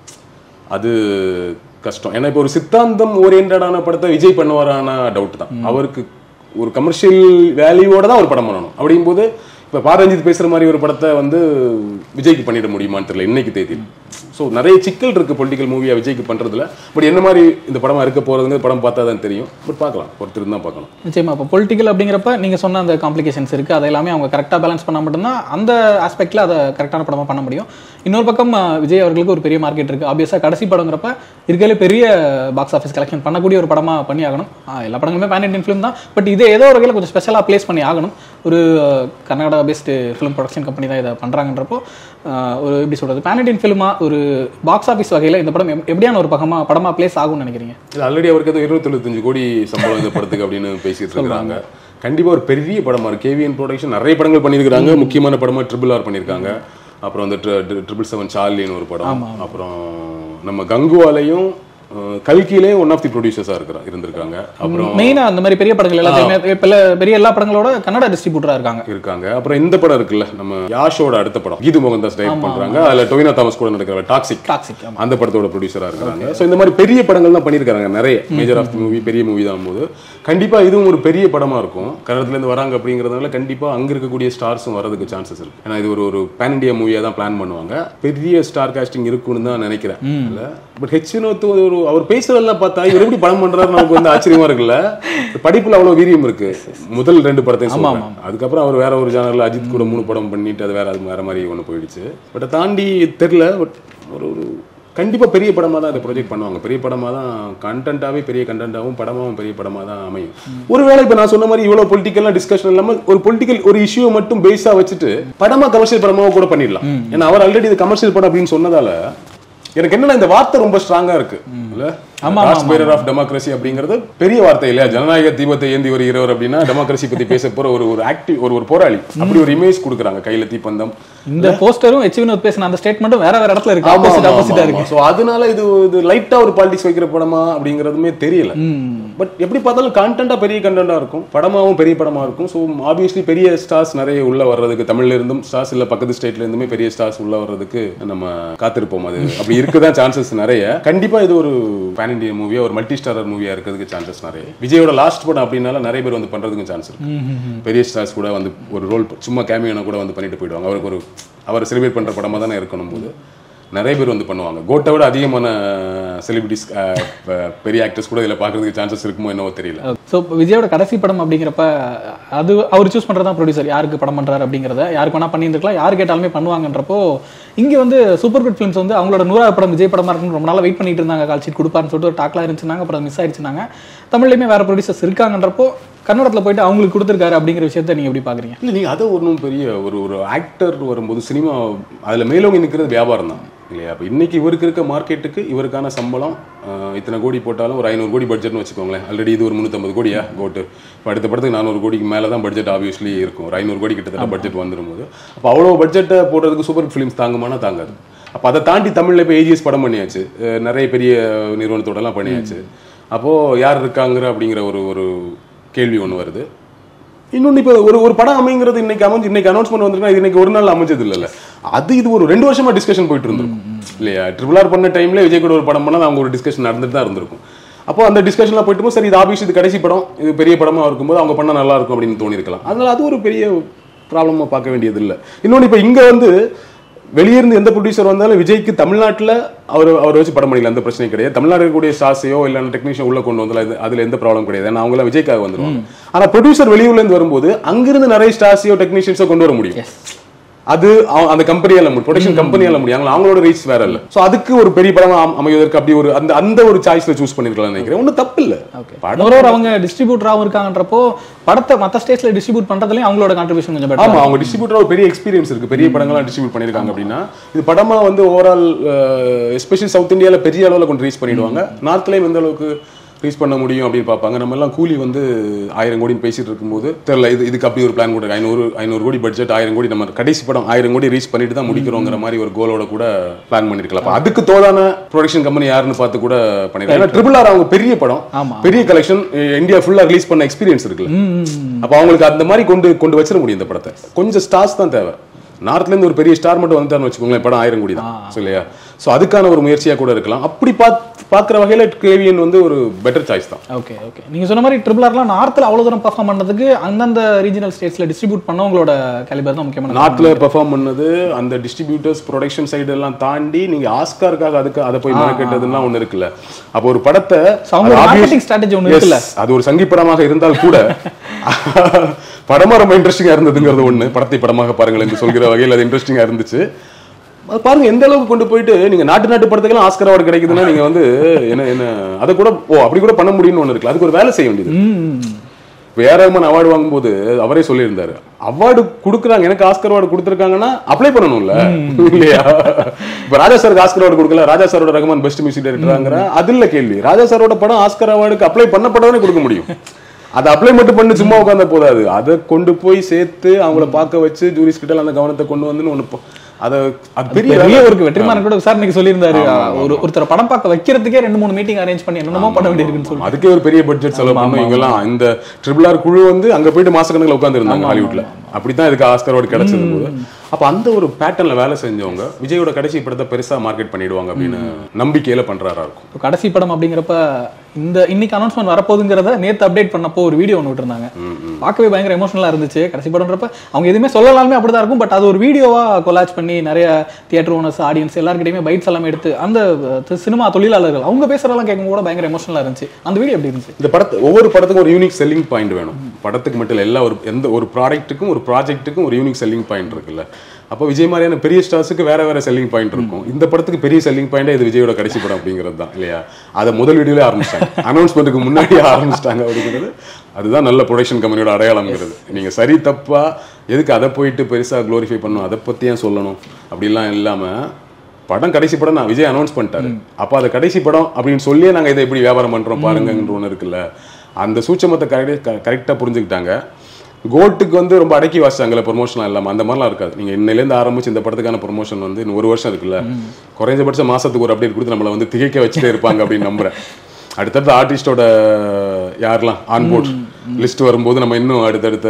அது கஷ்டம் ஏன்னா இப்போ ஒரு சித்தாந்தம் ஓரியன்டான படத்தை விஜய் பண்ணுவாரான டவுட் தான் அவருக்கு ஒரு கமர்ஷியல் வேல்யூவோட தான் ஒரு படம் பண்ணணும் அப்படிங்கும்போது இப்போ பாரஞ்சித் பேசுற மாதிரி ஒரு படத்தை வந்து விஜய்க்கு பண்ணிட முடியுமான்னு தெரியல இன்னைக்கு தேதி ஸோ நிறைய சிக்கல் இருக்கு பொலிட்டிக்கல் மூவியா விஜய்க்கு பண்றதுல பட் என்ன மாதிரி இந்த படமா இருக்க போறதுங்க படம் பார்த்தா தான் தெரியும் பட் பார்க்கலாம் ஒருத்தர் தான் பார்க்கணும் நிச்சயமா இப்போ பொலிட்டிக்கல் அப்படிங்கிறப்ப நீங்க சொன்ன அந்த காம்ப்ளிகேஷன்ஸ் இருக்கு அது எல்லாமே அவங்க கரெக்டாக பேலன்ஸ் பண்ணா மட்டும்தான் அந்த ஆஸ்பெக்ட்ல அதை கரெக்டான படமா பண்ண முடியும் இன்னொரு பக்கம் அஹ், விஜய் அவர்களுக்கு ஒரு பெரிய மார்க்கெட் இருக்கு ஆப்வியஸாக கடைசி படங்கிறப்ப இருக்கிறதுல பெரிய பாக்ஸ் ஆஃபீஸ் கலெக்ஷன் பண்ணக்கூடிய ஒரு படமா பண்ணி ஆகணும் ஆஹ், எல்லா படங்களுமே பேன் இண்டியன் ஃபிலிம் தான் பட் இது ஏதோ ஒரு வகையில் கொஞ்சம் ஸ்பெஷலாக ப்ளேஸ் பண்ணி ஆகணும் ஒரு அஹ், Karnataka based film production company தான் இதை பண்றாங்கன்றப்போ ஆஹ், ஒரு எப்படி சொல்றது பேன் இண்டியன் ஃபிலிமா ஒரு பாக்ஸ் ஆஃபீஸ் வகையில் இந்த படம் எப்- எப்படியான ஒரு பக்கமா படமா ப்ளேஸ் ஆகும்னு நினைக்கிறீங்க இல்ல ஆல்ரெடி அவருக்கு ஏதோ இருபத்தி எழுபத்தஞ்சு கோடி சம்பளம் இந்த படத்துக்கு அப்படின்னு பேசிட்டு இருக்காங்க கண்டிப்பா ஒரு பெரிய படமா இருக்கு கேவிஎன் ப்ரொடக்ஷன் நிறைய படங்கள் பண்ணியிருக்காங்க முக்கியமான படமா ட்ரிபிள் ஆர் பண்ணியிருக்காங்க அப்புறம் வந்து ட்ரிபிள் செவன் சார்லின்னு ஒரு படம் அப்புறம் நம்ம கங்குவாலையும் அஹ், கல்கியிலே ஒன் ஆஃப் தி ப்ரொடியூசர்ஸா இருக்கிறாங்க இருந்திருக்காங்க அப்புறம் மெயினா அந்த மாதிரி பெரிய படங்கள் எல்லாத்தையுமே இப்ப இல்ல பெரிய எல்லா படங்களோட கன்னட டிஸ்ட்ரிபியூட்டரா இருக்காங்க இருக்காங்க அப்புறம் இந்த படம் இருக்குல்ல நம்ம யாஷோட அடுத்த படம் கீது மோகன்தாஸ் டைரக்ட் பண்றாங்க அதுல டொவினோ தாமஸ் கூட நடக்கிற டாக்ஸிக் டாக்ஸிக் அந்த படத்தோட ப்ரொடியூசரா இருக்காங்க சோ இந்த மாதிரி பெரிய படங்கள் தான் பண்ணியிருக்காங்க நிறைய மேஜர் ஆஃப் தி மூவி பெரிய மூவி தான் போது கண்டிப்பா இதுவும் ஒரு பெரிய படமா இருக்கும் கன்னடத்துல இருந்து வராங்க அப்படிங்கறதுனால கண்டிப்பா அங்க இருக்கக்கூடிய ஸ்டார்ஸும் வரதுக்கு சான்சஸ் இருக்கு ஏன்னா இது ஒரு ஒரு பேன் இண்டியா மூவியா தான் பிளான் பண்ணுவாங்க பெரிய ஸ்டார் காஸ்டிங் இருக்கும்னு தான் நினைக்கிறேன் இல்ல பட் ஹெச் வினோத் ஒரு அவர் பேசுறதெல்லாம் பார்த்தா இவர் எப்படி படம் பண்றாரு நமக்கு வந்து ஆச்சரியமா இருக்குல்ல படிப்புல அவ்வளவு வீரியம் இருக்கு முதல் ரெண்டு படத்தையும் சொல்றேன் அதுக்கப்புறம் அவர் வேற ஒரு ஜானர்ல அஜித் கூட மூணு படம் பண்ணிட்டு அது வேற அது வேற மாதிரி ஒன்று போயிடுச்சு பட் தாண்டி தெரியல பட் ஒரு ஒரு கண்டிப்பா பெரிய படமா தான் இதை ப்ரொஜெக்ட் பண்ணுவாங்க பெரிய படமா தான் கண்டென்ட்டாவே பெரிய கண்டென்ட்டாவும் படமாவும் பெரிய படமா தான் அமையும் ஒருவேளை இப்ப நான் சொன்ன மாதிரி இவ்வளவு பொலிட்டிக்கல்லாம் டிஸ்கஷன் இல்லாம ஒரு பொலிட்டிக்கல் ஒரு இஷ்யூ மட்டும் பேஸா வச்சுட்டு படமா கமர்ஷியல் படமாவோ கூட பண்ணிடலாம் ஏன்னா அவர் ஆல்ரெடி இது கமர்ஷியல் படம் அப்படின்னு சொன்னதால எனக்கு என்னன்னா இந்த வார்த்தை ரொம்ப ஸ்ட்ராங்கா இருக்கு இல்ல பேரர் ஆஃப் டெமோக்ரஸி அப்படிங்கிறது பெரிய வார்த்தை இல்லையா ஜனநாயக தீபத்தை ஏந்தி வருகிறவர் அப்படின்னா டெமோக்ரஸி பத்தி பேச போற ஒரு ஒரு ஆக்டிவ் ஒரு ஒரு போராளி அப்படி ஒரு இமேஜ் கொடுக்குறாங்க கையில தீப்பந்தம் இந்த போஸ்டரும் எச் வினோத் பேசின அந்த ஸ்டேட்மெண்ட்டும் வேற வேற இடத்துல இருக்கு ஆப்போசிட் ஆப்போசிட்டா இருக்கு சோ அதனால இது இது லைட்டா ஒரு பாலிடிக்ஸ் வைக்கிற படமா அப்படிங்கறதுமே தெரியல பட் எப்படி பார்த்தாலும் கண்டென்ட்டா பெரிய கண்டென்ட்டா இருக்கும் படமாவும் பெரிய படமா இருக்கும் ஸோ ஆப்வியஸ்லி பெரிய ஸ்டார்ஸ் நிறைய உள்ள வர்றதுக்கு தமிழ்ல இருந்தும் ஸ்டார்ஸ் இல்ல பக்கத்து ஸ்டேட்ல இருந்துமே பெரிய ஸ்டார்ஸ் உள்ள வர்றதுக்கு நம்ம காத்திருப்போம் அது அப்படி இருக்குதான் சான்சஸ் நிறைய கண்டிப்பா இது ஒரு பேன் இண்டியா மூவியா ஒரு மல்டி ஸ்டாரர் மூவியா இருக்கிறதுக்கு சான்சஸ் நிறைய விஜயோட லாஸ்ட் படம் அப்படின்னால நிறைய பேர் வந்து பண்றதுக்கு சான்ஸ் இருக்கு பெரிய ஸ்டார்ஸ் கூட வந்து ஒரு ரோல் சும்மா கேமியோனா கூட வந்து பண்ணிட்டு போயிடுவாங்க அவருக்கு ஒரு அவர் செலிப்ரேட் பண்ற படமா தானே இருக்கணும் போது நிறைய பேர் வந்து பண்ணுவாங்க கோட்டை விட அதிகமான செலிபிரிட்டிஸ் பெரிய ஆக்டர்ஸ் கூட இதில் பார்க்கறதுக்கு சான்சஸ் இருக்குமோ என்னவோ தெரியல ஸோ விஜயோட கடைசி படம் அப்படிங்கிறப்ப அது அவர் சூஸ் பண்றது தான் ப்ரொடியூசர் யாருக்கு படம் பண்றாரு அப்படிங்கிறத யாருக்கு வேணா பண்ணியிருந்துக்கலாம் யார் கேட்டாலுமே பண்ணுவாங்கன்றப்போ இங்க வந்து சூப்பர் குட் ஃபிலிம்ஸ் வந்து அவங்களோட நூறாவது படம் விஜய் படமா இருக்குன்னு ரொம்ப நாளா வெயிட் பண்ணிட்டு இருந்தாங்க கால் ஷீட் கொடுப்பாருன்னு சொல்லிட்டு ஒரு டாக்லாம் இருந்துச்சுனாங்க அப்புறம் மிஸ் ஆயிடுச்சுனாங்க தமிழ்லையுமே வேற ப்ரொடியூசர்ஸ் இருக்காங்கன்றப்போ கன்னடத்துல போயிட்டு அவங்களுக்கு கொடுத்துருக்காரு அப்படிங்கிற விஷயத்த நீங்க எப்படி பாக்குறீங்க இல்லை நீங்கள் அதை ஒன்றும் பெரிய ஒரு ஒரு ஆக்டர் வரும்போது சினிமா அதில் மேலோங்கி நிற்கிறது வியாபாரம் தான் இல்லையா அப்போ இன்னைக்கு இவருக்கு இருக்க மார்க்கெட்டுக்கு இவருக்கான சம்பளம் அஹ், இத்தனை கோடி போட்டாலும் ஒரு ஐநூறு கோடி பட்ஜெட்னு வச்சுக்கோங்களேன் ஆல்ரெடி இது ஒரு முந்நூற்றம்பது கோடியா கோட்டு இப்போ அடுத்த படத்துக்கு நானூறு கோடிக்கு மேலே தான் பட்ஜெட் ஆப்வியஸ்லி இருக்கும் ஒரு ஐநூறு கோடி கிட்டத்தட்ட பட்ஜெட் வந்துடும் போது அப்போ அவ்வளோ பட்ஜெட்டை போடுறதுக்கு சூப்பர் ஃபிலிம்ஸ் தாங்குமானா தாங்காது அப்போ அதை தாண்டி தமிழில் இப்போ ஏஜிஎஸ் படம் பண்ணியாச்சு அஹ், நிறைய பெரிய நிறுவனத்தோடலாம் பண்ணியாச்சு அப்போது யார் இருக்காங்கிற அப்படிங்கிற ஒரு ஒரு கேள்வி ஒன்று வருது இன்னொன்று இப்போ ஒரு ஒரு படம் அமைங்கிறது இன்னைக்கு அமைஞ்சு இன்னைக்கு அனௌன்ஸ்மெண்ட் வந்திருக்கா இது இன்னைக்கு ஒரு நாள் அமைஞ்சது இல்லைல்ல அது இது ஒரு ரெண்டு வருஷமா டிஸ்கஷன் போயிட்டு இருந்திருக்கும் இல்லையா ட்ரிபிள் ஆர் பண்ண டைம்ல விஜய் கூட ஒரு படம் பண்ணால் அவங்க ஒரு டிஸ்கஷன் நடந்துட்டு தான் இருந்திருக்கும் அப்போ அந்த டிஸ்கஷன்லாம் போயிட்டு சரி இது ஆபீஸ் இது கடைசி படம் இது பெரிய படமா இருக்கும்போது அவங்க பண்ணா நல்லா இருக்கும் அப்படின்னு தோணிருக்கலாம் அதனால அது ஒரு பெரிய ப்ராப்ளமா பார்க்க வேண்டியது இல்லை இன்னொன்று இப்போ இங்க வந்து வெளியே இருந்து எந்த ப்ரொடியூசர் வந்தாலும் விஜய்க்கு தமிழ்நாட்டுல அவர் அவர் வச்சு படம் பண்ணிக்கலாம் எந்த பிரச்சனையும் கிடையாது தமிழ்நாடு இருக்கக்கூடிய ஸ்டார்ஸையோ இல்லை டெக்னீஷியன் உள்ள கொண்டு வந்தாலும் இது- அதுல எந்த ப்ராப்ளம் கிடையாது ஏன்னா அவங்களாம் விஜய்க்காக வந்துருவாங்க ஆனா ப்ரொடியூசர் வெளியூர்ல இருந்து வரும்போது அங்கிருந்து நிறைய ஸ்டார்ஸையோ டெக்னீஷியன்ஸோ கொண்டு வர முடியும் அது அவ- அந்த கம்பெனியால முடியும் ப்ரொடக்ஷன் கம்பெனியால முடியும் அவங்கள- அவங்களோட ரீச் வேற இல்ல சோ அதுக்கு ஒரு பெரிய படமா அம்- அமைவதற்கு அப்படி ஒரு அந்த அந்த ஒரு சாய்ஸ்ல சூஸ் பண்ணிருக்கலாம் நினைக்கிறேன் ஒன்றும் தப்பு இல்ல படம் மொரோவர் அவங்க டிஸ்ட்ரிபியூட்டராகவும் இருக்காங்கன்றப்போ படத்தை மற்ற ஸ்டேட்ஸ்ல டிஸ்ட்ரிபியூட் பண்றதுலயும் அவங்களோட கான்ட்ரிபியூஷன் கொஞ்சம் பெட்டர் ஆமா அவங்க டிஸ்ட்ரிபியூட்டர் ஒரு பெரிய எக்ஸ்பீரியன்ஸ் இருக்கு பெரிய படங்கள்லாம் டிஸ்ட்ரிபியூட் பண்ணிருக்காங்க அப்படின்னா இது படமா வந்து ஓவரால் எஸ்பெஷலி சவுத் இந்தியால பெரிய அளவுல கொண்டு ரீச் பண்ணிடுவாங்க நார்த்லயும் எந்த அளவுக்கு ரீச் பண்ண முடியும் அப்படின்னு பார்ப்பாங்க நம்ம எல்லாம் கூலி வந்து ஆயிரம் கோடின்னு பேசிட்டு இருக்கும்போது தெரியல இது இதுக்கு அப்படி ஒரு பிளான் கூட ஐநூறு ஐநூறு கோடி பட்ஜெட் ஆயிரம் கோடி நம்ம கடைசி படம் ஆயிரம் கோடி ரீச் பண்ணிட்டு தான் முடிக்கிறோங்கிற மாதிரி ஒரு கோலோட கூட பிளான் பண்ணிருக்கலாம் அப்ப அதுக்கு தோதான ப்ரொடக்ஷன் கம்பெனி யாருன்னு பார்த்து கூட பண்ணிருக்காங்க ஏன்னா ட்ரிபிள் ஆர் அவங்க பெரிய படம் ஆமா. பெரிய கலெக்ஷன் இந்தியா ஃபுல்லா ரிலீஸ் பண்ண எக்ஸ்பீரியன்ஸ் இருக்குல்ல அப்ப அவங்களுக்கு அந்த மாதிரி கொண்டு கொண்டு வச்சிட முடியும் இந்த படத்தை கொஞ்சம் ஸ்டார்ஸ் தான் தேவை நார்த்ல இருந்து ஒரு பெரிய ஸ்டார் மட்டும் வந்துட்டாருன்னு வச்சுக்கோங்களேன் படம் ஆயிரம் கோடி தான் So, இல்லையா சோ அதுக்கான ஒரு முயற்சியா கூட இருக்கலாம் அப்படி பாத் பாக்குற வகையில கேவியன் வந்து ஒரு பெட்டர் சாய்ஸ் தான் ஓகே ஓகே நீங்க சொன்ன மாதிரி ட்ரிபிள் ஆர்லாம் நார்த்தில் அவ்வளவு தூரம் பர்ஃபார்ம் பண்ணதுக்கு அந்தந்த ரீஜனல் ஸ்டேட்ஸ்ல டிஸ்ட்ரிபியூட் பண்ணவங்களோட கேலிபர் தான் முக்கியமான நார்த்ல பெர்ஃபார்ம் பண்ணது அந்த டிஸ்ட்ரிபியூட்டர்ஸ் ப்ரொடக்ஷன் சைடு எல்லாம் தாண்டி நீங்க ஆஸ்காருக்காக அதுக்கு அதை போய் மெனக்கெட்டதுலாம் ஒண்ணு இருக்குல்ல அப்போ ஒரு படத்தை So, அவங்களோட அது obvious- marketing strategy ஒண்ணு Yes, இருக்குல்ல? அது ஒரு சங்கி படமாக இருந்தால் கூட படமா ரொம்ப இன்ட்ரெஸ்டிங்கா இருந்ததுங்கிறது ஒண்ணு படத்தை படமாக பாருங்கள் என்று சொல்கிற வகையில் அது இன்ட்ரெஸ்டிங்கா இருந்துச்சு அது பாருங்க எந்த அளவுக்கு கொண்டு போயிட்டு நீங்க நாட்டு நாட்டு படத்துக்கெல்லாம் ஆஸ்கர் அவார்டு கிடைக்குதுன்னா நீங்க வந்து என்ன என்ன அதை கூட ஓ அப்படி கூட பண்ண முடியும்னு ஒண்ணு இருக்குல்ல அதுக்கு ஒரு வேலை செய்ய வேண்டியது வேற ரஹ்மான் அவார்டு வாங்கும்போது அவரே சொல்லியிருந்தாரு அவார்டு கொடுக்குறாங்க எனக்கு ஆஸ்கர் அவார்டு கொடுத்துருக்காங்கன்னா அப்ளை பண்ணணும்ல இல்லையா இப்ப ராஜா சாருக்கு ஆஸ்கர் அவார்டு கொடுக்கல ராஜா சாரோட ரஹ்மான் பெஸ்ட் மியூசிக் டைரக்டராங்கிற அது இல்ல கேள்வி ராஜா சாரோட படம் ஆஸ்கர் அவார்டுக்கு அப்ளை பண்ணப்பட்டவனே கொடுக்க முடியும் அதை அப்ளை மட்டும் பண்ணி சும்மா உட்கார்ந்தா போதாது அதை கொண்டு போய் சேர்த்து அவங்கள பார்க்க வச்சு ஜூரிஸ் கிட்ட அந்த கவனத்தை கொண்டு வந்து ஒன்று அதை அது பெரிய பெரிய வேலை. ஒரு வெற்றிமாறன் கூட விசாரணைக்கு சொல்லியிருந்தாரு ஒரு ஒருத்தர் படம் பார்க்க வைக்கிறதுக்கே ரெண்டு மூணு மீட்டிங் அரேஞ்ச் பண்ணி என்னென்னமோ பண்ண வேண்டியிருக்குன்னு சொல்லி அதுக்கே ஒரு பெரிய பட்ஜெட் செலவு பண்ணும் இவங்கெல்லாம் இந்த ட்ரிபிள் ஆர் குழு வந்து அங்க போயிட்டு மாசக்கணக்கில் உட்கார்ந்து இருந்தாங்க ஹாலிவுட்ல அப்படித்தான் இதுக்கு ஆஸ்கர் அவார்டு கிடைச்சது போது அப்ப அந்த ஒரு பேட்டர்ன்ல வேலை செஞ்சவங்க விஜயோட கடைசி படத்தை பெருசா மார்க்கெட் பண்ணிடுவாங்க அப்படின்னு நம்பிக்கையில பண்றாரா இருக்கும் இப்போ கடைசி படம் அப்படிங்கிறப்ப இந்த இன்னைக்கு அனௌன்ஸ்மெண்ட் வரப்போகுதுங்கிறத நேத்து அப்டேட் பண்ணப்போ ஒரு வீடியோ ஒன்று விட்டுருந்தாங்க பார்க்கவே பயங்கர எமோஷனலா இருந்துச்சு கடைசி படம்ன்றப்ப அவங்க எதுவுமே சொல்லலாமே அப்படிதான் இருக்கும் பட் அது ஒரு வீடியோவா கொலாச் பண்ணி நிறைய தியேட்டர் ஓனர்ஸ் ஆடியன்ஸ் எல்லாருக்கிட்டையுமே பைட்ஸ் எல்லாம் எடுத்து அந்த அஹ், சினிமா தொழிலாளர்கள் அவங்க பேசுறதெல்லாம் கேட்கும் கூட பயங்கர எமோஷனலா இருந்துச்சு அந்த வீடியோ எப்படி இருந்துச்சு இந்த படத்து ஒவ்வொரு படத்துக்கும் ஒரு யூனிக் செல்லிங் பாயிண்ட் வேணும் படத்துக்கு மட்டும் இல்லை எல்லா ஒரு எந்த ஒரு ப்ராடக்ட்டுக்கும் ஒரு ப்ராஜெக்ட்டுக்கும் ஒரு யூனிக் செல்லிங் பாயிண்ட் இருக்குல்ல அப்போ விஜய் மாதிரியான பெரிய ஸ்டார்ஸுக்கு வேற வேற செல்லிங் பாயிண்ட் இருக்கும் இந்த படத்துக்கு பெரிய செல்லிங் பாயிண்டே இது விஜயோட கடைசி படம் அப்படிங்கிறது தான் இல்லையா அதை முதல் வீடியோலே ஆரம்பிச்சிட்டாங்க அனௌன்ஸ்மெண்ட்டுக்கு முன்னாடியே ஆரம்பிச்சிட்டாங்க அப்படிங்கிறது அதுதான் நல்ல ப்ரொடக்ஷன் கம்பெனியோட அடையாளம்ங்கிறது நீங்க சரி தப்பா எதுக்கு அதை போயிட்டு பெருசா க்ளோரிஃபை பண்ணணும் அதை பத்தி ஏன் சொல்லணும் அப்படிலாம் இல்லாம படம் கடைசி படம் நான் விஜய் அனௌன்ஸ் பண்ணிட்டாரு அப்ப அது கடைசி படம் அப்படின்னு சொல்லியே நாங்க இதை எப்படி வியாபாரம் பண்றோம் பாருங்கன்ற ஒன்று இருக்குல்ல அந்த சூட்சமத்தை கரெக்ட் கரெக்டாக புரிஞ்சுக்கிட்டாங்க கோட்டுக்கு வந்து ரொம்ப அடக்கி வாசிச்சாங்கல்ல ப்ரொமோஷனாக இல்லாமல் அந்த மாதிரிலாம் இருக்காது நீங்கள் இன்னிலேருந்து ஆரம்பிச்சு இந்த படத்துக்கான ப்ரொமோஷன் வந்து இன்னும் ஒரு வருஷம் இருக்குல்ல குறைஞ்சபட்சம் மாசத்துக்கு ஒரு அப்டேட் கொடுத்து நம்மளை வந்து திகைக்க வச்சுட்டே இருப்பாங்க அப்படின்னு நம்புறேன் அடுத்தடுத்த ஆர்டிஸ்டோட யாரெல்லாம் ஆன்போர்ட் லிஸ்ட் வரும்போது நம்ம இன்னும் அடுத்தடுத்த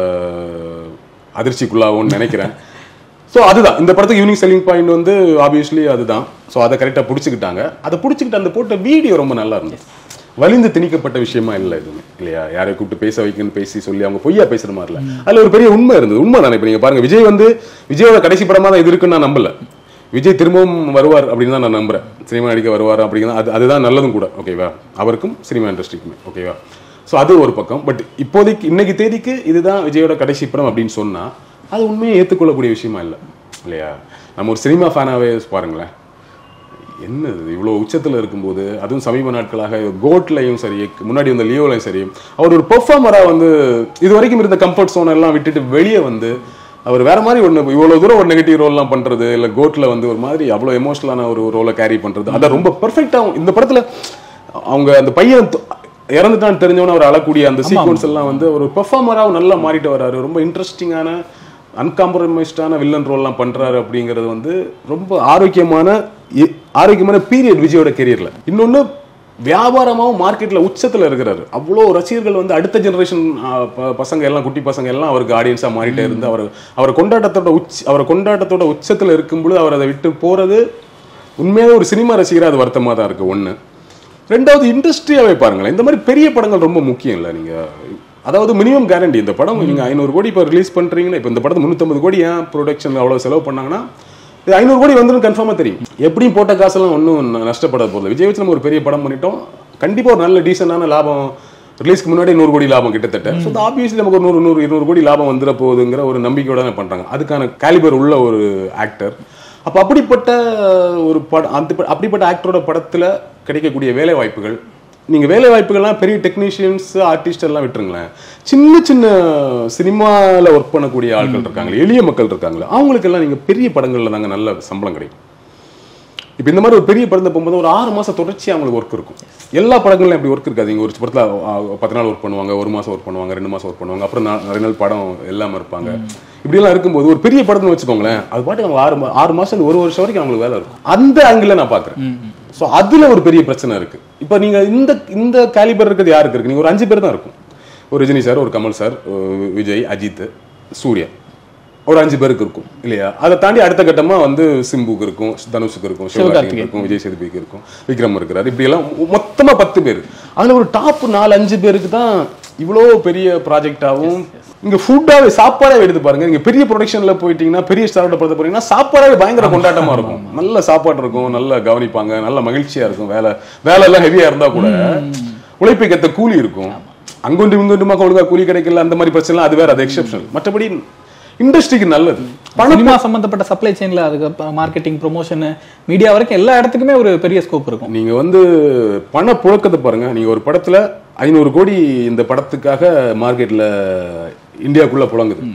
அதிர்ச்சிக்குள்ளாகும்னு நினைக்கிறேன் ஸோ அதுதான் இந்த படத்துக்கு யூனிக் செல்லிங் பாயிண்ட் வந்து ஆப்வியஸ்லி அதுதான் ஸோ அதை கரெக்டாக பிடிச்சிக்கிட்டாங்க அதை பிடிச்சிக்கிட்டு அந்த போட்ட வீடியோ ரொம்ப நல்லா இருந்துச்சு வலிந்து திணிக்கப்பட்ட விஷயமா இல்லை எதுவுமே இல்லையா யாரை கூப்பிட்டு பேச வைக்கணும்னு பேசி சொல்லி அவங்க பொய்யா பேசுற மாதிரி இல்லை அதுல ஒரு பெரிய உண்மை இருந்தது உண்மை தானே இப்போ நீங்க பாருங்க விஜய் வந்து விஜயோட கடைசி படமா தான் இது இருக்குன்னு நான் நம்பல விஜய் திரும்பவும் வருவார் அப்படின்னு தான் நான் நம்புறேன் சினிமா நடிக்க வருவார் அப்படிங்கிறது அது அதுதான் நல்லதும் கூட ஓகேவா அவருக்கும் சினிமா இண்டஸ்ட்ரிக்குமே ஓகேவா ஸோ அது ஒரு பக்கம் பட் இப்போதைக்கு இன்னைக்கு தேதிக்கு இதுதான் விஜயோட கடைசி படம் அப்படின்னு சொன்னா அது உண்மையை ஏற்றுக்கொள்ளக்கூடிய விஷயமா இல்லை இல்லையா நம்ம ஒரு சினிமா ஃபேனாகவே பாருங்களேன் என்ன இது இவ்வளோ உச்சத்தில் இருக்கும்போது அதுவும் சமீப நாட்களாக கோட்லையும் சரி முன்னாடி வந்த லியோலையும் சரி அவர் ஒரு பெர்ஃபார்மராக வந்து இது வரைக்கும் இருந்த கம்ஃபர்ட் zone எல்லாம் விட்டுட்டு வெளியே வந்து அவர் வேற மாதிரி ஒன்று இவ்வளோ தூரம் ஒரு நெகட்டிவ் ரோல்லாம் பண்ணுறது இல்லை கோட்டில் வந்து ஒரு மாதிரி அவ்வளோ எமோஷனலான ஒரு ரோலை கேரி பண்ணுறது அதை ரொம்ப பெர்ஃபெக்டாக இந்த படத்தில் அவங்க அந்த பையன் தொ- இறந்துட்டான்னு தெரிஞ்சவன அவர் அழக்கூடிய அந்த சீக்வன்ஸ் எல்லாம் வந்து ஒரு பெர்ஃபார்மராக நல்லா மாறிட்டு வராரு ரொம்ப இன்ட்ரெஸ்டிங்கான அன்காம்ப்ரமைஸ்டான வில்லன் ரோல்லாம் பண்றாரு அப்படிங்கிறது வந்து ரொம்ப ஆரோக்கியமான இ- ஆரோக்கியமான பீரியட் விஜயோட கெரியர்ல இன்னொன்னு வியாபாரமாவும் மார்க்கெட்ல உச்சத்துல இருக்கிறாரு அவ்வளோ ரசிகர்கள் வந்து அடுத்த ஜெனரேஷன் பசங்க எல்லாம் குட்டி பசங்க எல்லாம் அவருக்கு ஆடியன்ஸா மாறிட்டே இருந்து அவர் அவர் கொண்டாட்டத்தோட உச்ச அவர் கொண்டாட்டத்தோட உச்சத்துல இருக்கும்பொழுது அவர் அதை விட்டு போறது உண்மையாவே ஒரு சினிமா ரசிகரா அது வருத்தமா தான் இருக்கு ஒண்ணு ரெண்டாவது இண்டஸ்ட்ரியாவே பாருங்களேன் இந்த மாதிரி பெரிய படங்கள் ரொம்ப முக்கியம் இல்லை நீங்க அதாவது மினிமம் கேரண்டி இந்த படம் நீங்க ஐநூறு கோடி இப்போ ரிலீஸ் பண்றீங்கன்னா இப்போ இந்த படத்தை முந்நூற்றம்பது கோடி ஏன் ப்ரொடக்ஷன் அவ்வளோ செலவு பண்ணாங்கன்னா இது ஐநூறு கோடி வந்துடும் கன்ஃபார்மாக தெரியும் எப்படியும் போட்ட காசெல்லாம் ஒன்றும் நஷ்டப்படாத போகிறது விஜய் வச்சு நம்ம ஒரு பெரிய படம் பண்ணிட்டோம் கண்டிப்பா ஒரு நல்ல டீசெண்டான லாபம் ரிலீஸ்க்கு முன்னாடி நூறு கோடி லாபம் கிட்டத்தட்ட ஸோ ஆப்வியஸ்லி நமக்கு ஒரு நூறு நூறு இருநூறு கோடி லாபம் வந்துட போகுதுங்கிற ஒரு நம்பிக்கையோட தான் பண்றாங்க அதுக்கான காலிபர் உள்ள ஒரு ஆக்டர் அப்போ அப்படிப்பட்ட ஒரு படம் அந்த அப்படிப்பட்ட ஆக்டரோட படத்துல கிடைக்கக்கூடிய வேலை வாய்ப்புகள் நீங்க வேலை வாய்ப்புகள்லாம் பெரிய டெக்னீஷியன்ஸ் ஆர்டிஸ்ட் எல்லாம் விட்டுருங்களேன் சின்ன சின்ன சினிமாவில் ஒர்க் பண்ணக்கூடிய ஆட்கள் இருக்காங்களே எளிய மக்கள் இருக்காங்களே அவங்களுக்கெல்லாம் நீங்க பெரிய படங்கள்ல தாங்க நல்ல சம்பளம் கிடைக்கும் இப்போ இந்த மாதிரி ஒரு பெரிய படத்தை போகும்போது ஒரு ஆறு மாசம் தொடர்ச்சி அவங்களுக்கு ஒர்க் இருக்கும் எல்லா படங்கள்லையும் அப்படி ஒர்க் இருக்காது இங்கே ஒரு படத்தில் பத்து நாள் ஒர்க் பண்ணுவாங்க ஒரு மாசம் ஒர்க் பண்ணுவாங்க ரெண்டு மாசம் ஒர்க் பண்ணுவாங்க அப்புறம் நா- நிறைய நாள் படம் இல்லாம இருப்பாங்க இப்படியெல்லாம் இருக்கும்போது ஒரு பெரிய படம்னு வச்சுக்கோங்களேன் அது பாட்டு அவங்க ஆறு மா- ஆறு மாசம் இல்ல ஒரு வருஷம் வரைக்கும் அவங்களுக்கு வேலை இருக்கும் அந்த ஆங்கிள் நான் பார்க்குறேன் ஸோ அதுல ஒரு பெரிய பிரச்சனை இருக்கு இப்போ நீங்க இந்த இந்த கேலிபர் இருக்கிறது யாருக்கு இருக்கு நீங்க ஒரு அஞ்சு பேர் தான் இருக்கும் ஒரு ரஜினி சார் ஒரு கமல் சார் ஒரு விஜய் அஜித் சூர்யா ஒரு அஞ்சு பேருக்கு இருக்கும் இல்லையா அதை தாண்டி அடுத்த கட்டமா வந்து சிம்புக்கு இருக்கும் தனுஷுக்கு இருக்கும் சிவகார்த்திகேயன் இருக்கும் விஜய் சேதுபிக்கு இருக்கும் விக்ரம் இருக்கிறாரு இப்படி எல்லாம் மொ- மொத்தமா பத்து பேர் அதுல ஒரு டாப் நாலு அஞ்சு பேருக்கு தான் இவ்வளோ பெரிய ப்ராஜெக்டாகவும் இங்க ஃபுட்டாவே சாப்பாடாவே எடுத்து பாருங்க நீங்க பெரிய ப்ரொடக்ஷன்ல போயிட்டீங்கன்னா பெரிய ஸ்டாரோட படத்தை போறீங்கன்னா சாப்பாடாவே பயங்கர கொண்டாட்டமா இருக்கும் நல்ல சாப்பாடு இருக்கும் நல்ல கவனிப்பாங்க நல்ல மகிழ்ச்சியா இருக்கும் வேலை வேலை எல்லாம் ஹெவியா இருந்தா கூட உழைப்புக்கு ஏத்த கூலி இருக்கும் அங்கொண்டு இங்கொண்டுமா ஒழுங்கா கூலி கிடைக்கல அந்த மாதிரி பிரச்சனை அது வேற அது எக்ஸெப்ஷனல் மற்றபடி இண்டஸ்ட்ரிக்கு நல்லது பணம் சினிமா சம்பந்தப்பட்ட சப்ளை செயின்ல அதுக்கு மார்க்கெட்டிங் ப்ரொமோஷன் மீடியா வரைக்கும் எல்லா இடத்துக்குமே ஒரு பெரிய ஸ்கோப் இருக்கும் நீங்க வந்து பண புழக்கத்தை பாருங்க நீங்க ஒரு படத்துல ஐநூறு கோடி இந்த படத்துக்காக மார்க்கெட்ல இந்தியாக்குள்ள புழங்குது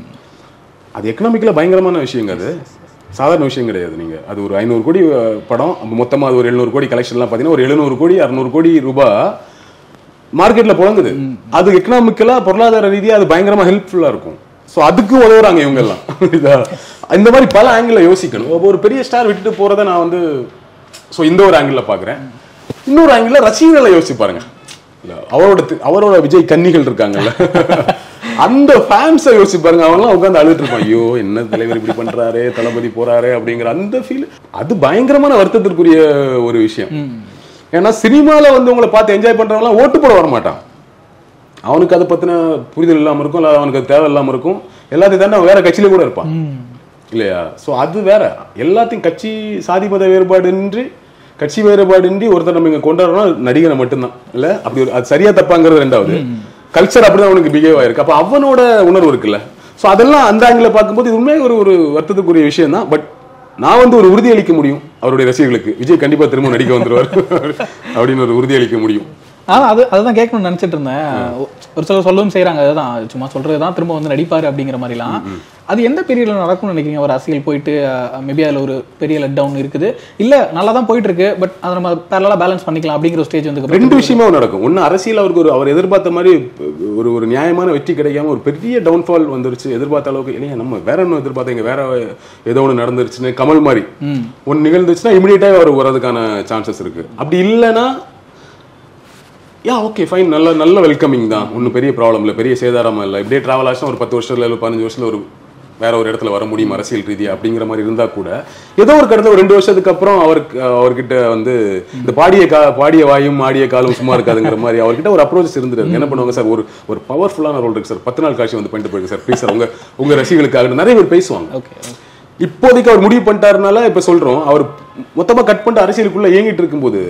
அது எக்கனாமிக்கல பயங்கரமான விஷயங்க அது சாதாரண விஷயம் கிடையாது நீங்க அது ஒரு ஐநூறு கோடி அஹ், படம் அப்ப மொத்தமா அது ஒரு எழுநூறு கோடி கலெக்ஷன்லாம் பாத்தீங்கன்னா ஒரு எழுநூறு கோடி அறுநூறு கோடி ரூபாய் மார்க்கெட்ல புழங்குது அது எக்கனாமிக்கலா பொருளாதார ரீதியா அது பயங்கரமா ஹெல்ப்ஃபுல்லா இருக்கும் ஸோ அதுக்கு உதவுறாங்க இவங்க எல்லாம் இதா இந்த மாதிரி பல ஆங்கிள் யோசிக்கணும் அப்போ ஒரு பெரிய ஸ்டார் விட்டுட்டு போறதை நான் வந்து ஸோ இந்த ஒரு ஆங்கிள் பார்க்குறேன் இன்னொரு ஆங்கிள் ரசிகர்களை யோசிச்சு பாருங்க இல்ல, அவரோட தி- அவரோட விஜய் கன்னிகள் இருக்காங்கல்ல அந்த ஃபேன்ஸை யோசிச்சு பாருங்க அவங்கலாம் உட்காந்து அழுதுட்டு இருப்பான் ஐயோ என்ன தலைவர் இப்படி பண்றாரு தளபதி போறாரு அப்படிங்கிற அந்த ஃபீல் அது பயங்கரமான வருத்தத்திற்குரிய ஒரு விஷயம் ஏன்னா சினிமால வந்து உங்களை பார்த்து என்ஜாய் பண்றவங்களாம் ஓட்டு போட வர மாட்டான் அவனுக்கு அதை பத்தின புரிதல் இல்லாம இருக்கும் இல்ல அவனுக்கு அது தேவை இல்லாம இருக்கும் எல்லாத்தையும் தாண்டி அவன் வேற கட்சியில கூட இருப்பான் இல்லையா சோ அது வேற எல்லாத்தையும் கட்சி சாதி மத வேறுபாடின்றி கட்சி வேறுபாடின்றி ஒருத்தர் நம்ம இங்க கொண்டாடுறோம் நடிகனை மட்டும்தான் இல்ல அப்படி ஒரு அது சரியா தப்பாங்கிறது ரெண்டாவது கல்ச்சர் அப்படிதான் அவனுக்கு பிஹேவ் ஆயிருக்கு அப்ப அவனோட உணர்வு இருக்குல்ல சோ அதெல்லாம் அந்த ஆங்கில பார்க்கும்போது இது உண்மையாக ஒரு ஒரு வருத்தத்துக்குரிய விஷயம் தான் பட் நான் வந்து ஒரு உறுதி அளிக்க முடியும் அவருடைய ரசிகர்களுக்கு விஜய் கண்டிப்பா திரும்ப நடிக்க வந்துருவார் அப்படின்னு ஒரு உறுதி அளிக்க முடியும் ஆனா அது அதுதான் கேட்கணும்னு நினைச்சிட்டு இருந்தேன் ஒரு சிலர் சொல்லவும் செய்றாங்க அதுதான் அது சும்மா சொல்றதுதான் திரும்ப வந்து நடிப்பாரு அப்படிங்கிற மாதிரிலாம் அது எந்த பீரியட்ல நடக்கும்னு நினைக்கிறீங்க ஒரு அரசியல் போயிட்டு மேபி அதுல ஒரு பெரிய லெட் டவுன் இருக்குது இல்ல நல்லா தான் போயிட்டு இருக்கு பட் அதை நம்ம பேரலா பேலன்ஸ் பண்ணிக்கலாம் அப்படிங்கிற ஒரு ஸ்டேஜ் வந்து ரெண்டு விஷயமும் நடக்கும் ஒண்ணு அரசியல் அவருக்கு ஒரு அவர் எதிர்பார்த்த மாதிரி ஒரு ஒரு நியாயமான வெற்றி கிடைக்காம ஒரு பெரிய டவுன்ஃபால் வந்துருச்சு எதிர்பார்த்த அளவுக்கு இல்லையா நம்ம வேற ஒன்றும் எதிர்பார்த்தீங்க வேற ஏதோ ஒன்று நடந்துருச்சுன்னு கமல் மாதிரி ஒன்று நிகழ்ந்துச்சுன்னா இமிடியேட்டாக அவர் வர்றதுக்கான சான்சஸ் இருக்கு அப்படி இல்லைன்னா யா ஓகே ஃபைன் நல்ல நல்ல வெல்கமிங் தான் ஒன்றும் பெரிய ப்ராப்ளம் இல்லை பெரிய சேதாரமா இல்லை இப்படியே ட்ராவல் ஆச்சுன்னா ஒரு பத்து வருஷத்துல இல்லை பதினஞ்சு வருஷத்துல ஒரு வேற ஒரு இடத்துல வர முடியும் அரசியல் ரீதியா அப்படிங்கிற மாதிரி இருந்தா கூட ஏதோ ஒரு கடத்த ஒரு ரெண்டு வருஷத்துக்கு அப்புறம் அவருக்கு அவர்கிட்ட வந்து இந்த பாடிய கா பாடிய வாயும் ஆடிய காலும் சும்மா இருக்காதுங்கிற மாதிரி அவர்கிட்ட ஒரு அப்ரோச் இருந்துருக்கு என்ன பண்ணுவாங்க சார் ஒரு ஒரு பவர்ஃபுல்லான ரோல் இருக்கு சார் பத்து நாள் காட்சி வந்து பண்ணிட்டு போயிருக்கு சார் ப்ளீஸ் சார் உங்க உங்க ரசிகளுக்காக நிறைய பேர் பேசுவாங்க ஓகே இப்போதைக்கு அவர் முடிவு பண்ணிட்டாருனால இப்ப சொல்றோம் அவர் மொத்தமா கட் பண்ணிட்டு அரசியலுக்குள்ள இயங்கிட்டு இருக்கும்போது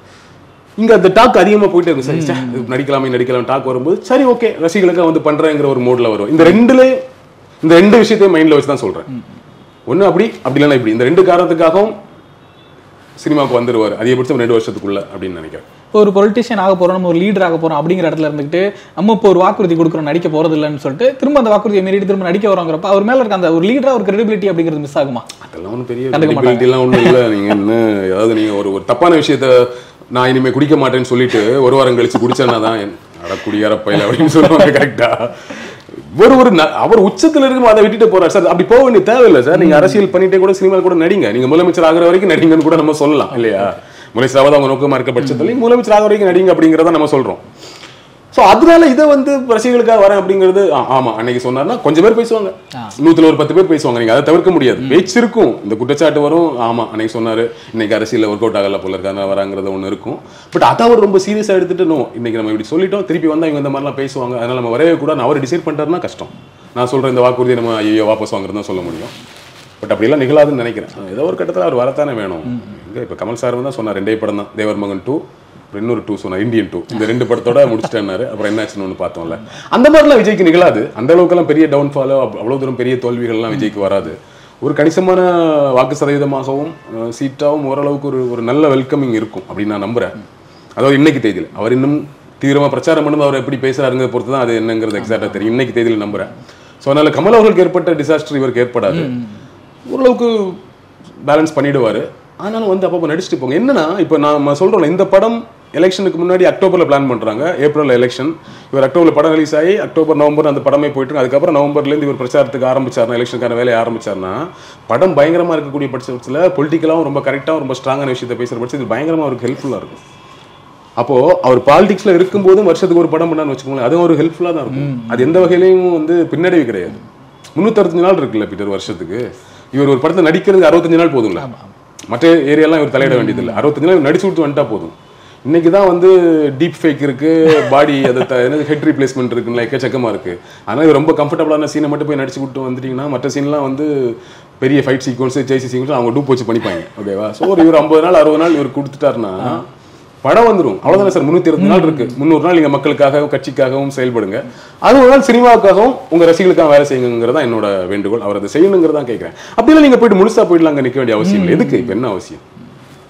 இங்க அந்த டாக் அதிகமா போயிட்டே இருக்கும் சரி ச்சே, இது நடிக்கலாமே நடிக்கலாம் டாக் வரும்போது சரி ஓகே ரசிகளுக்கு வந்து பண்றேங்கிற ஒரு மோட்ல வரும் இந்த ரெண்டுலயும் இந்த ரெண்டு விஷயத்தையும் மைண்ட்ல வச்சு தான் சொல்றேன் ஒண்ணு அப்படி அப்படி இல்லைன்னா இப்படி இந்த ரெண்டு காரணத்துக்காகவும் சினிமாவுக்கு வந்துருவார் அதிகபட்சம் ரெண்டு வருஷத்துக்குள்ள அப்படின்னு நினைக்கிறேன் இப்போ ஒரு பொலிட்டிஷியன் ஆக போறோம் நம்ம ஒரு லீடர் ஆக போறோம் அப்படிங்கிற இடத்துல இருந்துட்டு நம்ம இப்போ ஒரு வாக்குறுதி கொடுக்குறோம் நடிக்க போறது இல்லைன்னு சொல்லிட்டு திரும்ப அந்த வாக்குறுதியை மீறிட்டு திரும்ப நடிக்க வரோங்கிறப்ப அவர் மேல இருக்க அந்த ஒரு லீடரா ஒரு கிரெடிபிலிட்டி அப்படிங்கிறது மிஸ் ஆகுமா அதெல்லாம் ஒன்றும் பெரிய கண்டுக்க credibility எல்லாம் ஒன்றும் இல்லை நீங்க என்ன ஏதாவது நீங்க ஒரு ஒரு தப்பான விஷயத்த நான் இனிமே குடிக்க மாட்டேன்னு சொல்லிட்டு ஒரு வாரம் கழிச்சு குடிச்சேன்னா தான் என் அட குடியார பையல அப்படின்னு சொல்லுவாங்க கரெக்டா ஒரு ஒரு ந- அவர் உச்சத்துல இருக்கும் அதை விட்டுட்டு போறாரு சார் அப்படி போக வேண்டிய தேவையில்லை சார் நீங்க அரசியல் பண்ணிட்டே கூட சினிமா கூட நடிங்க நீங்க முதலமைச்சர் ஆகுற வரைக்கும் நடிங்கன்னு கூட நம்ம சொல்லலாம் இல்லையா முதலமைச்சராவது அவங்க நோக்கமா இருக்க பட்சத்துல நீங்க முதலமைச்சர் ஆகுற வரைக்கும் நடிங்க அப்படிங்கிறத நம்ம சொல்றோம் சோ அதனால இதை வந்து ரசிகர்களுக்காக வரேன் அப்படிங்கிறது ஆ, ஆமா அன்னைக்கு சொன்னார்னா கொஞ்சம் பேர் பேசுவாங்க நூத்துல ஒரு பத்து பேர் பேசுவாங்க நீங்க அதை தவிர்க்க முடியாது பேச்சு இருக்கும் இந்த குற்றச்சாட்டு வரும் ஆமா அன்னைக்கு சொன்னாரு இன்னைக்கு அரசியல்ல ஒர்க் அவுட் ஆகல போல இருக்காங்க வராங்கிறது ஒண்ணு இருக்கும் பட் அதை அவர் ரொம்ப சீரியஸா எடுத்துட்டு நோ இன்னைக்கு நம்ம இப்படி சொல்லிட்டோம் திருப்பி வந்தா இவங்க இந்த மாதிரிலாம் பேசுவாங்க அதனால நம்ம வரவே கூட அவர் டிசைட் பண்ணிட்டாருன்னா கஷ்டம் நான் சொல்றேன் இந்த வாக்குறுதியை நம்ம ஐயோ வாபஸ் வாங்குறது தான் சொல்ல முடியும் பட் அப்படிலாம் நிகழாதுன்னு நினைக்கிறேன் ஏதோ ஒரு கட்டத்துல அவர் வரத்தானே வேணும் இங்க இப்ப கமல் சார் தான் சொன்னார் ரெண்டே படம் தான் தேவர் மகன் டூ அப்புறம் இன்னொரு டூ சொன்னார் இந்தியன் டூ இந்த ரெண்டு படத்தோட முடிச்சிட்டேன்னாரு அப்புறம் என்னாச்சுன்னு ஒன்று பார்த்தோம்ல அந்த மாதிரிலாம் விஜய்க்கு நிகழாது அந்த அளவுக்குலாம் பெரிய டவுன்ஃபாலோ அவ்வளோ தூரம் பெரிய தோல்விகள்லாம் விஜய்க்கு வராது ஒரு கணிசமான வாக்கு சதவீதமாகவும் அஹ், சீட்டாவும் ஓரளவுக்கு ஒரு ஒரு நல்ல வெல்கமிங் இருக்கும் அப்படின்னு நான் நம்புறேன் அதாவது இன்னைக்கு தேதியில் அவர் இன்னும் தீவிரமா பிரச்சாரம் பண்ணும் அவர் எப்படி பேசுறாருங்கிறத பொறுத்து தான் அது என்னங்கிறது எக்ஸாக்டாக தெரியும் இன்னைக்கு தேதியில் நம்புறேன் ஸோ அதனால கமல் அவர்களுக்கு ஏற்பட்ட டிசாஸ்டர் இவருக்கு ஏற்படாது ஓரளவுக்கு பேலன்ஸ் பண்ணிடுவாரு ஆனாலும் வந்து அப்பப்போ நடிச்சுட்டு போங்க என்னன்னா இப்போ நாம சொல்றோம் இந்த படம் எலெக்ஷனுக்கு முன்னாடி அக்டோபர்ல பிளான் பண்றாங்க ஏப்ரல் எலெக்ஷன் இவர் அக்டோபர்ல படம் ரிலீஸ் ஆகி அக்டோபர் நவம்பர் அந்த படமே போயிட்டு இருக்கு. அதுக்கப்புறம் நவம்பர்ல இருந்து இவர் பிரச்சாரத்துக்கு ஆரம்பிச்சாருனா எலெக்ஷனுக்கான வேலையை ஆரம்பிச்சாருன்னா படம் பயங்கரமா இருக்கக்கூடிய பட்சத்தில் பொலிட்டிக்கலாவும் ரொம்ப கரெக்டாகவும் ரொம்ப ஸ்ட்ராங்கான விஷயத்தை பேசுற பட்சத்தில் பயங்கரமா அவருக்கு ஹெல்ப்ஃபுல்லா இருக்கும் அப்போ அவர் பாலிடிக்ஸ்ல இருக்கும்போதும் வருஷத்துக்கு ஒரு படம் பண்ணான்னு வச்சுக்கோங்களேன் அதுவும் ஒரு ஹெல்ப்ஃபுல்லா தான் இருக்கும் அது எந்த வகையிலையும் வந்து பின்னடைவு கிடையாது முந்நூற்றறுபத்தஞ்சு நாள் இருக்குல்ல பீட்டர் வருஷத்துக்கு இவர் ஒரு படத்துல நடிக்கிறதுக்கு அறுபத்தஞ்சு நாள் போதுங்களா மற்ற ஏரியாலாம் இவர் தலையிட வேண்டியதில்லை அறுபத்தஞ்சு நாள் இவர் நடிச்சு விட்டு வந்துட்டா போதும் இன்னைக்கு தான் வந்து டீப் ஃபேக் இருக்கு பாடி அது த- என்னது ஹெட் ரீப்ளேஸ்மெண்ட் இருக்குல்ல எக்கச்சக்கமா இருக்கு ஆனால் இவர் ரொம்ப கம்ஃபர்டபுளான சீனை மட்டும் போய் நடிச்சு விட்டு வந்துட்டீங்கன்னா மற்ற சீன்லாம் வந்து பெரிய ஃபைட் சீக்வன்ஸ் சேசி சீக்வன்ஸ் அவங்க டூப் வச்சு பண்ணிப்பாங்க ஓகேவா ஸோ ஒரு இவர் ஐம்பது நாள் அறுபது நாள் இவர் கொடுத்துட்டாருன்னா படம் வந்துரும் அவ்வளவுதானே சார் முன்னூத்தி இருபது நாள் இருக்கு முந்நூறு நாள் நீங்க மக்களுக்காகவும் கட்சிக்காகவும் செயல்படுங்க அது ஒரு நாள் சினிமாவுக்காகவும் உங்க ரசிகளுக்காக வேலை செய்யுங்கிறதா என்னோட வேண்டுகோள் அவர் அதை செய்யணுங்கிறதா கேட்கிறேன் அப்படிலாம் நீங்க போயிட்டு முழுசா போயிடலாம் அங்க நிக்க வேண்டிய அவசியம் இல்லை எதுக்கு இப்ப என்ன அவசியம்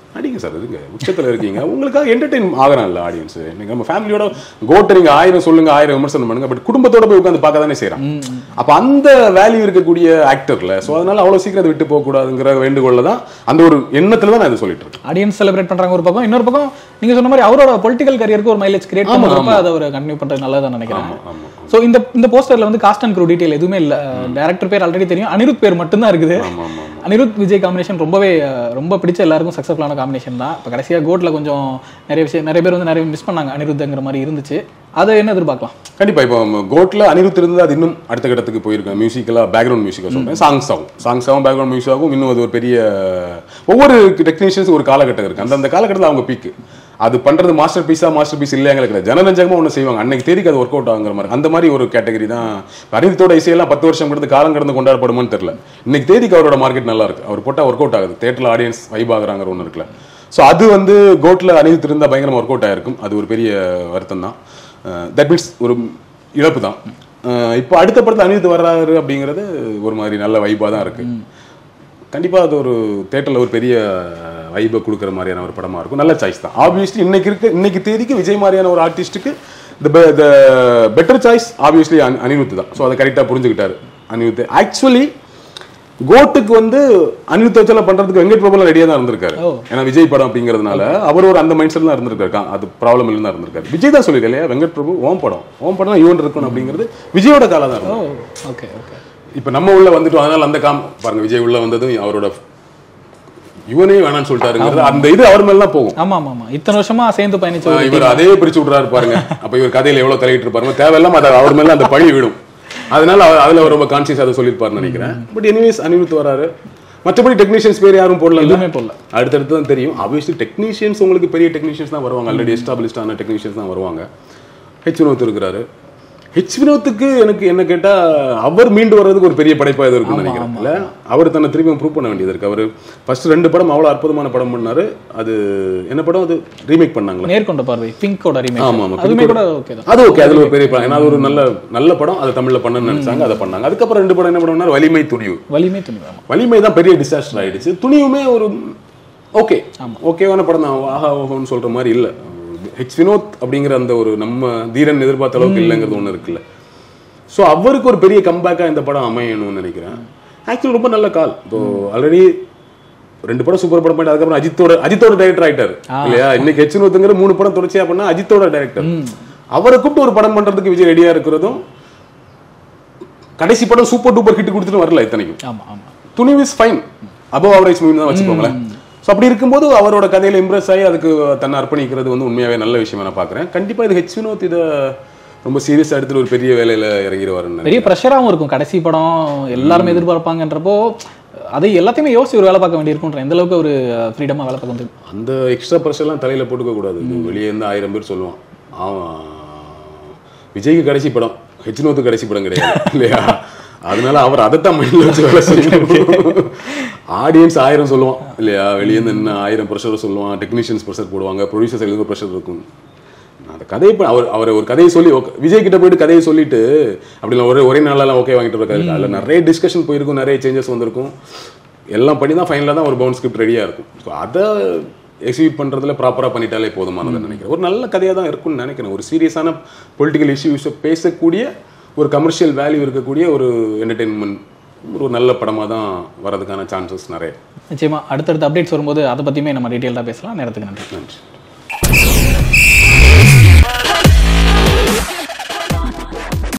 அடிங்க சார் இருங்க உச்சத்துல இருக்கீங்க உங்களுக்காக என்டர்டெயின் ஆகலாம் இல்ல ஆடியன்ஸ் நீங்க நம்ம ஃபேமிலியோட கோட்டை நீங்க ஆயிரம் சொல்லுங்க ஆயிரம் விமர்சனம் பண்ணுங்க பட் குடும்பத்தோட போய் உட்காந்து பார்க்க தானே செய்யறான் அப்ப அந்த வேல்யூ இருக்கக்கூடிய ஆக்டர்ல சோ அதனால அவ்வளவு சீக்கிரம் அதை விட்டு போக கூடாதுங்கிற வேண்டுகோள்ல தான் அந்த ஒரு எண்ணத்துல தான் நான் இதை சொல்லிட்டு இருக்கேன் ஆடியன்ஸ் செலிப்ரேட் பண்றாங்க ஒரு பக்கம் இன்னொரு பக்கம் நீங்க சொன்ன மாதிரி அவரோட பொலிட்டிக்கல் கரியருக்கு ஒரு மைலேஜ் கிரியேட் பண்றப்ப அதை ஒரு கண்டினியூ பண்றது நல்லதா நினைக்கிறேன் ஆமா சோ இந்த இந்த போஸ்டர்ல வந்து காஸ்ட் அண்ட் க்ரூ டீடைல் எதுவுமே இல்ல டேரக்டர் பேர் ஆல்ரெடி தெரியும் அனிருத் பேர் மட்டும்தான் இருக்குது ஆமா ஆமா அனிருத் விஜய் காம்பினேஷன் ரொம்பவே அஹ், ரொம்ப பிடிச்ச எல்லாருக்கும் சக்ஸஸ்ஃபுல்லான காம்பினேஷன் தான் இப்போ கடைசியா கோட்ல கொஞ்சம் நிறைய விஷயம் நிறைய பேர் வந்து நிறைய மிஸ் பண்ணாங்க அனிருத்ங்கிற மாதிரி இருந்துச்சு அதை என்ன எதிர்பார்க்கலாம் கண்டிப்பா இப்போ கோட்ல அனிருத் இருந்து அது இன்னும் அடுத்த கட்டத்துக்கு போயிருக்கேன் மியூசிக்கலா பேக்ரவுண்ட் மியூசிக்கா சொல்றேன் சாங்ஸ் ஆகும் சாங்ஸ் ஆகும் பேக்ரவுண்ட் மியூசிக் ஆகும் இன்னும் அது ஒரு பெரிய ஒவ்வொரு டெக்னீஷியன்ஸ் ஒரு காலகட்டம் இருக்கு அந்தந்த காலகட்டத்தில் அவங்க பீக்கு அது பண்றது மாஸ்டர் பீஸா மாஸ்டர் பீஸ் இல்லையாங்க கிடையாது ஜனரஞ்சகமா ஒன்று செய்வாங்க அன்னைக்கு தேதிக்கு அது ஒர்க் அவுட் ஆகுங்கிற மாதிரி அந்த மாதிரி ஒரு கேட்டகரி தான் அனிருத்தோட இசையெல்லாம் பத்து வருஷம் கடந்து காலம் கடந்து கொண்டாடப்படுமான்னு தெரியல இன்னைக்கு தேதிக்கு அவரோட மார்க்கெட் நல்லா இருக்கு அவர் போட்டா ஒர்க் அவுட் ஆகுது தேட்டரில் ஆடியன்ஸ் வைப் ஆகுறாங்கிற ஒன்று இருக்குல்ல ஸோ அது வந்து கோட்ல அனிருத் இருந்தால் பயங்கரமா ஒர்க் அவுட் ஆயிருக்கும் அது ஒரு பெரிய வருத்தம் தான் தட் மீன்ஸ் ஒரு இழப்பு தான் அஹ் இப்போ அடுத்த படத்தில் அனிருத் வர்றாரு அப்படிங்கிறது ஒரு மாதிரி நல்ல வைப்பாக தான் இருக்கு கண்டிப்பா அது ஒரு தேட்டரில் ஒரு பெரிய வைபை கொடுக்குற மாதிரியான ஒரு படமா இருக்கும் நல்ல சாய்ஸ் தான் ஆப்வியஸ்லி இன்னைக்கு இருக்க இன்னைக்கு தேதிக்கு விஜய் மாதிரியான ஒரு ஆர்டிஸ்ட்டுக்கு the better choice obviously Anirudh தான் ஸோ அதை கரெக்டாக புரிஞ்சுக்கிட்டாரு அனிருத் ஆக்சுவலி கோட்டுக்கு வந்து அனிருத் வச்செல்லாம் பண்றதுக்கு வெங்கட் பிரபுலாம் ரெடியாக தான் இருந்திருக்காரு ஓ. ஏன்னா விஜய் படம் அப்படிங்கிறதுனால அவர் ஒரு அந்த மைண்ட் செட் தான் இருந்திருக்காரு அது ப்ராப்ளம் இல்லைன்னு தான் இருந்திருக்காரு விஜய் தான் சொல்லியிருக்கேன் இல்லையா வெங்கட் பிரபு ஓம் படம் ஓம் படம் ஈவன் இருக்கணும் அப்படிங்கிறது விஜயோட காலம் தான் இருக்கும் ஓ ஓகே ஓகே இப்ப நம்ம உள்ள வந்துட்டோம் அதனால அந்த காம் பாருங்க விஜய் உள்ள வந்ததும் அவரோட இவனே வேணாம்னு சொல்லிட்டாருங்கிறது அந்த இது அவர் மேல தான் போகும் ஆமா ஆமா ஆமா இத்தனை வருஷமா சேர்ந்து பயணிச்ச ஒரு இவர் அதே பிரிச்சு விடுறாரு பாருங்க அப்ப இவர் கதையில எவ்வளவு தலையிட்டு இருப்பாருங்க தேவையில்லாம அதை அவர் மேல அந்த பழி விடும் அதனால அவர் அதுல அவர் ரொம்ப கான்சியஸ் அதை சொல்லியிருப்பாருன்னு நினைக்கிறேன் பட் எனிவேஸ் அனிருத் வராரு மற்றபடி டெக்னீஷியன்ஸ் பேர் யாரும் போடல எதுவுமே போடல. அடுத்தடுத்து தான் தெரியும் ஆப்வியஸ்லி டெக்னீஷியன்ஸ் உங்களுக்கு பெரிய டெக்னீஷியன்ஸ் தான் வருவாங்க ஆல்ரெடி எஸ்டாப்ளிஷ்டான டெக்னீஷியன்ஸ் தான் வருவாங்க ஹெச் வினோத் இருக்கிறாரு ஹெச் வினோத்துக்கு எனக்கு என்ன கேட்டா அவர் மீண்டு வர்றதுக்கு ஒரு பெரிய படைப்பா இது இருக்குன்னு நினைக்கிறேன் இல்ல அவர் தன்னை திரும்பி ப்ரூவ் பண்ண வேண்டியது இருக்கு அவர் ஃபர்ஸ்ட் ரெண்டு படம் அவ்வளவு அற்புதமான படம் பண்ணாரு அது என்ன படம் அது ரீமேக் பண்ணாங்களா நேர்கொண்ட பார்வை பிங்கோட ஆமா ரீமேக் ஆமா அதுவுமே கூட ஓகே தான் அது ஓகே அதுல ஒரு பெரிய படம் ஏன்னா அது ஒரு நல்ல நல்ல படம் அதை தமிழ்ல பண்ணணும்னு நினைச்சாங்க அதை பண்ணாங்க அதுக்கப்புறம் ரெண்டு படம் என்ன பண்ணாரு வலிமை துணிவு வலிமை துணிவாமா வலிமை தான் பெரிய டிசாஸ்டர் ஆயிடுச்சு துணிவுமே ஒரு ஓகே ஓகேவான படம் தான் ஆஹா ஓஹோன்னு சொல்ற மாதிரி இல்ல ஹெச் வினோத் அப்படிங்கிற அந்த ஒரு நம்ம தீரன் எதிர்பார்த்த அளவுக்கு இல்லைங்கிறது ஒண்ணு இருக்குல்ல ஸோ அவருக்கு ஒரு பெரிய கம்பேக்காக இந்த படம் அமையணும்னு நினைக்கிறேன் ஆக்சுவலி ரொம்ப நல்ல கால் இப்போ ஆல்ரெடி ரெண்டு படம் சூப்பர் படம் பண்ணி அதுக்கப்புறம் அஜித்தோட அஜித்தோட டைரக்டர் ஆயிட்டாரு இல்லையா இன்னைக்கு ஹெச் வினோத்துங்கிற மூணு படம் தொடர்ச்சியா பண்ணா அஜித்தோட டைரக்டர் அவரை கூப்பிட்டு ஒரு படம் பண்றதுக்கு விஜய் ரெடியா இருக்கிறதும் கடைசி படம் சூப்பர் டூப்பர் ஹிட் கொடுத்துட்டு வரல இத்தனைக்கும் ஆமா ஆமா Thunivu is fine above average movie தான் வச்சுக்கோங்களேன் ஸோ அப்படி இருக்கும்போது அவரோட கதையில இம்ப்ரெஸ் ஆகி அதுக்கு தன்னை அர்ப்பணிக்கிறது வந்து உண்மையாவே நல்ல விஷயமா நான் பார்க்குறேன் கண்டிப்பா இது ஹெச் வினோத் இதை ரொம்ப சீரியஸாக எடுத்துட்டு ஒரு பெரிய வேலையில இறங்கிடுவாருன்னு பெரிய ப்ரெஷராகவும் இருக்கும் கடைசி படம் எல்லாருமே எதிர்பார்ப்பாங்கன்றப்போ அதை எல்லாத்தையுமே யோசிச்சு ஒரு வேலை பார்க்க வேண்டியிருக்குன்ற எந்த அளவுக்கு ஒரு ஃப்ரீடமா வேலை பார்க்க முடியும் அந்த எக்ஸ்ட்ரா ப்ரெஷர்லாம் தலையில போட்டுக்க கூடாது வெளியே இருந்து ஆயிரம் பேர் சொல்லுவான் அவன் விஜய்க்கு கடைசி படம் ஹெச் வினோத்து கடைசி படம் கிடையாது இல்லையா அதனால அவர் அதைத்தான் மைண்ட்ல வச்சு வேலை செய்யணும் ஆடியன்ஸ் ஆயிரம் சொல்லுவான் இல்லையா வெளியே இருந்து என்ன ஆயிரம் ப்ரெஷர் சொல்லுவான் டெக்னீஷியன்ஸ் ப்ரெஷர் போடுவாங்க ப்ரொடியூசர்ஸ் எழுத ப்ரெஷர் இருக்கும் அந்த கதையை இப்ப அவர் அவர் ஒரு கதையை சொல்லி okay, விஜய் கிட்ட போயிட்டு கதையை சொல்லிட்டு அப்படி ஒரே ஒரே நாளெல்லாம் ஓகே வாங்கிட்டு இருக்காரு அதில் நிறைய டிஸ்கஷன் போயிருக்கும் நிறைய சேஞ்சஸ் வந்திருக்கும் எல்லாம் பண்ணி தான் ஃபைனலாக தான் ஒரு பவுன் ஸ்கிரிப்ட் ரெடியாக இருக்கும் ஸோ அதை எக்ஸிக்யூட் பண்ணுறதுல ப்ராப்பராக பண்ணிட்டாலே போதுமானதுன்னு நினைக்கிறேன் ஒரு நல்ல கதையாக தான் இருக்கும்னு நினைக்கிறேன் ஒரு சீரியஸான பொலிட்டிக்கல் இஷ்யூஸை பேசக்கூடிய ஒரு கமர்ஷியல் வேல்யூ இருக்கக்கூடிய ஒரு என்டர்டெயின்மெண்ட் ஒரு நல்ல படமாக தான் வரதுக்கான சான்சஸ் நிறைய நிச்சயமா அடுத்தடுத்த அப்டேட்ஸ் வரும்போது அதை பத்தியுமே நம்ம டீட்டெயிலாக பேசலாம் நேரத்துக்கு நன்றி நன்றி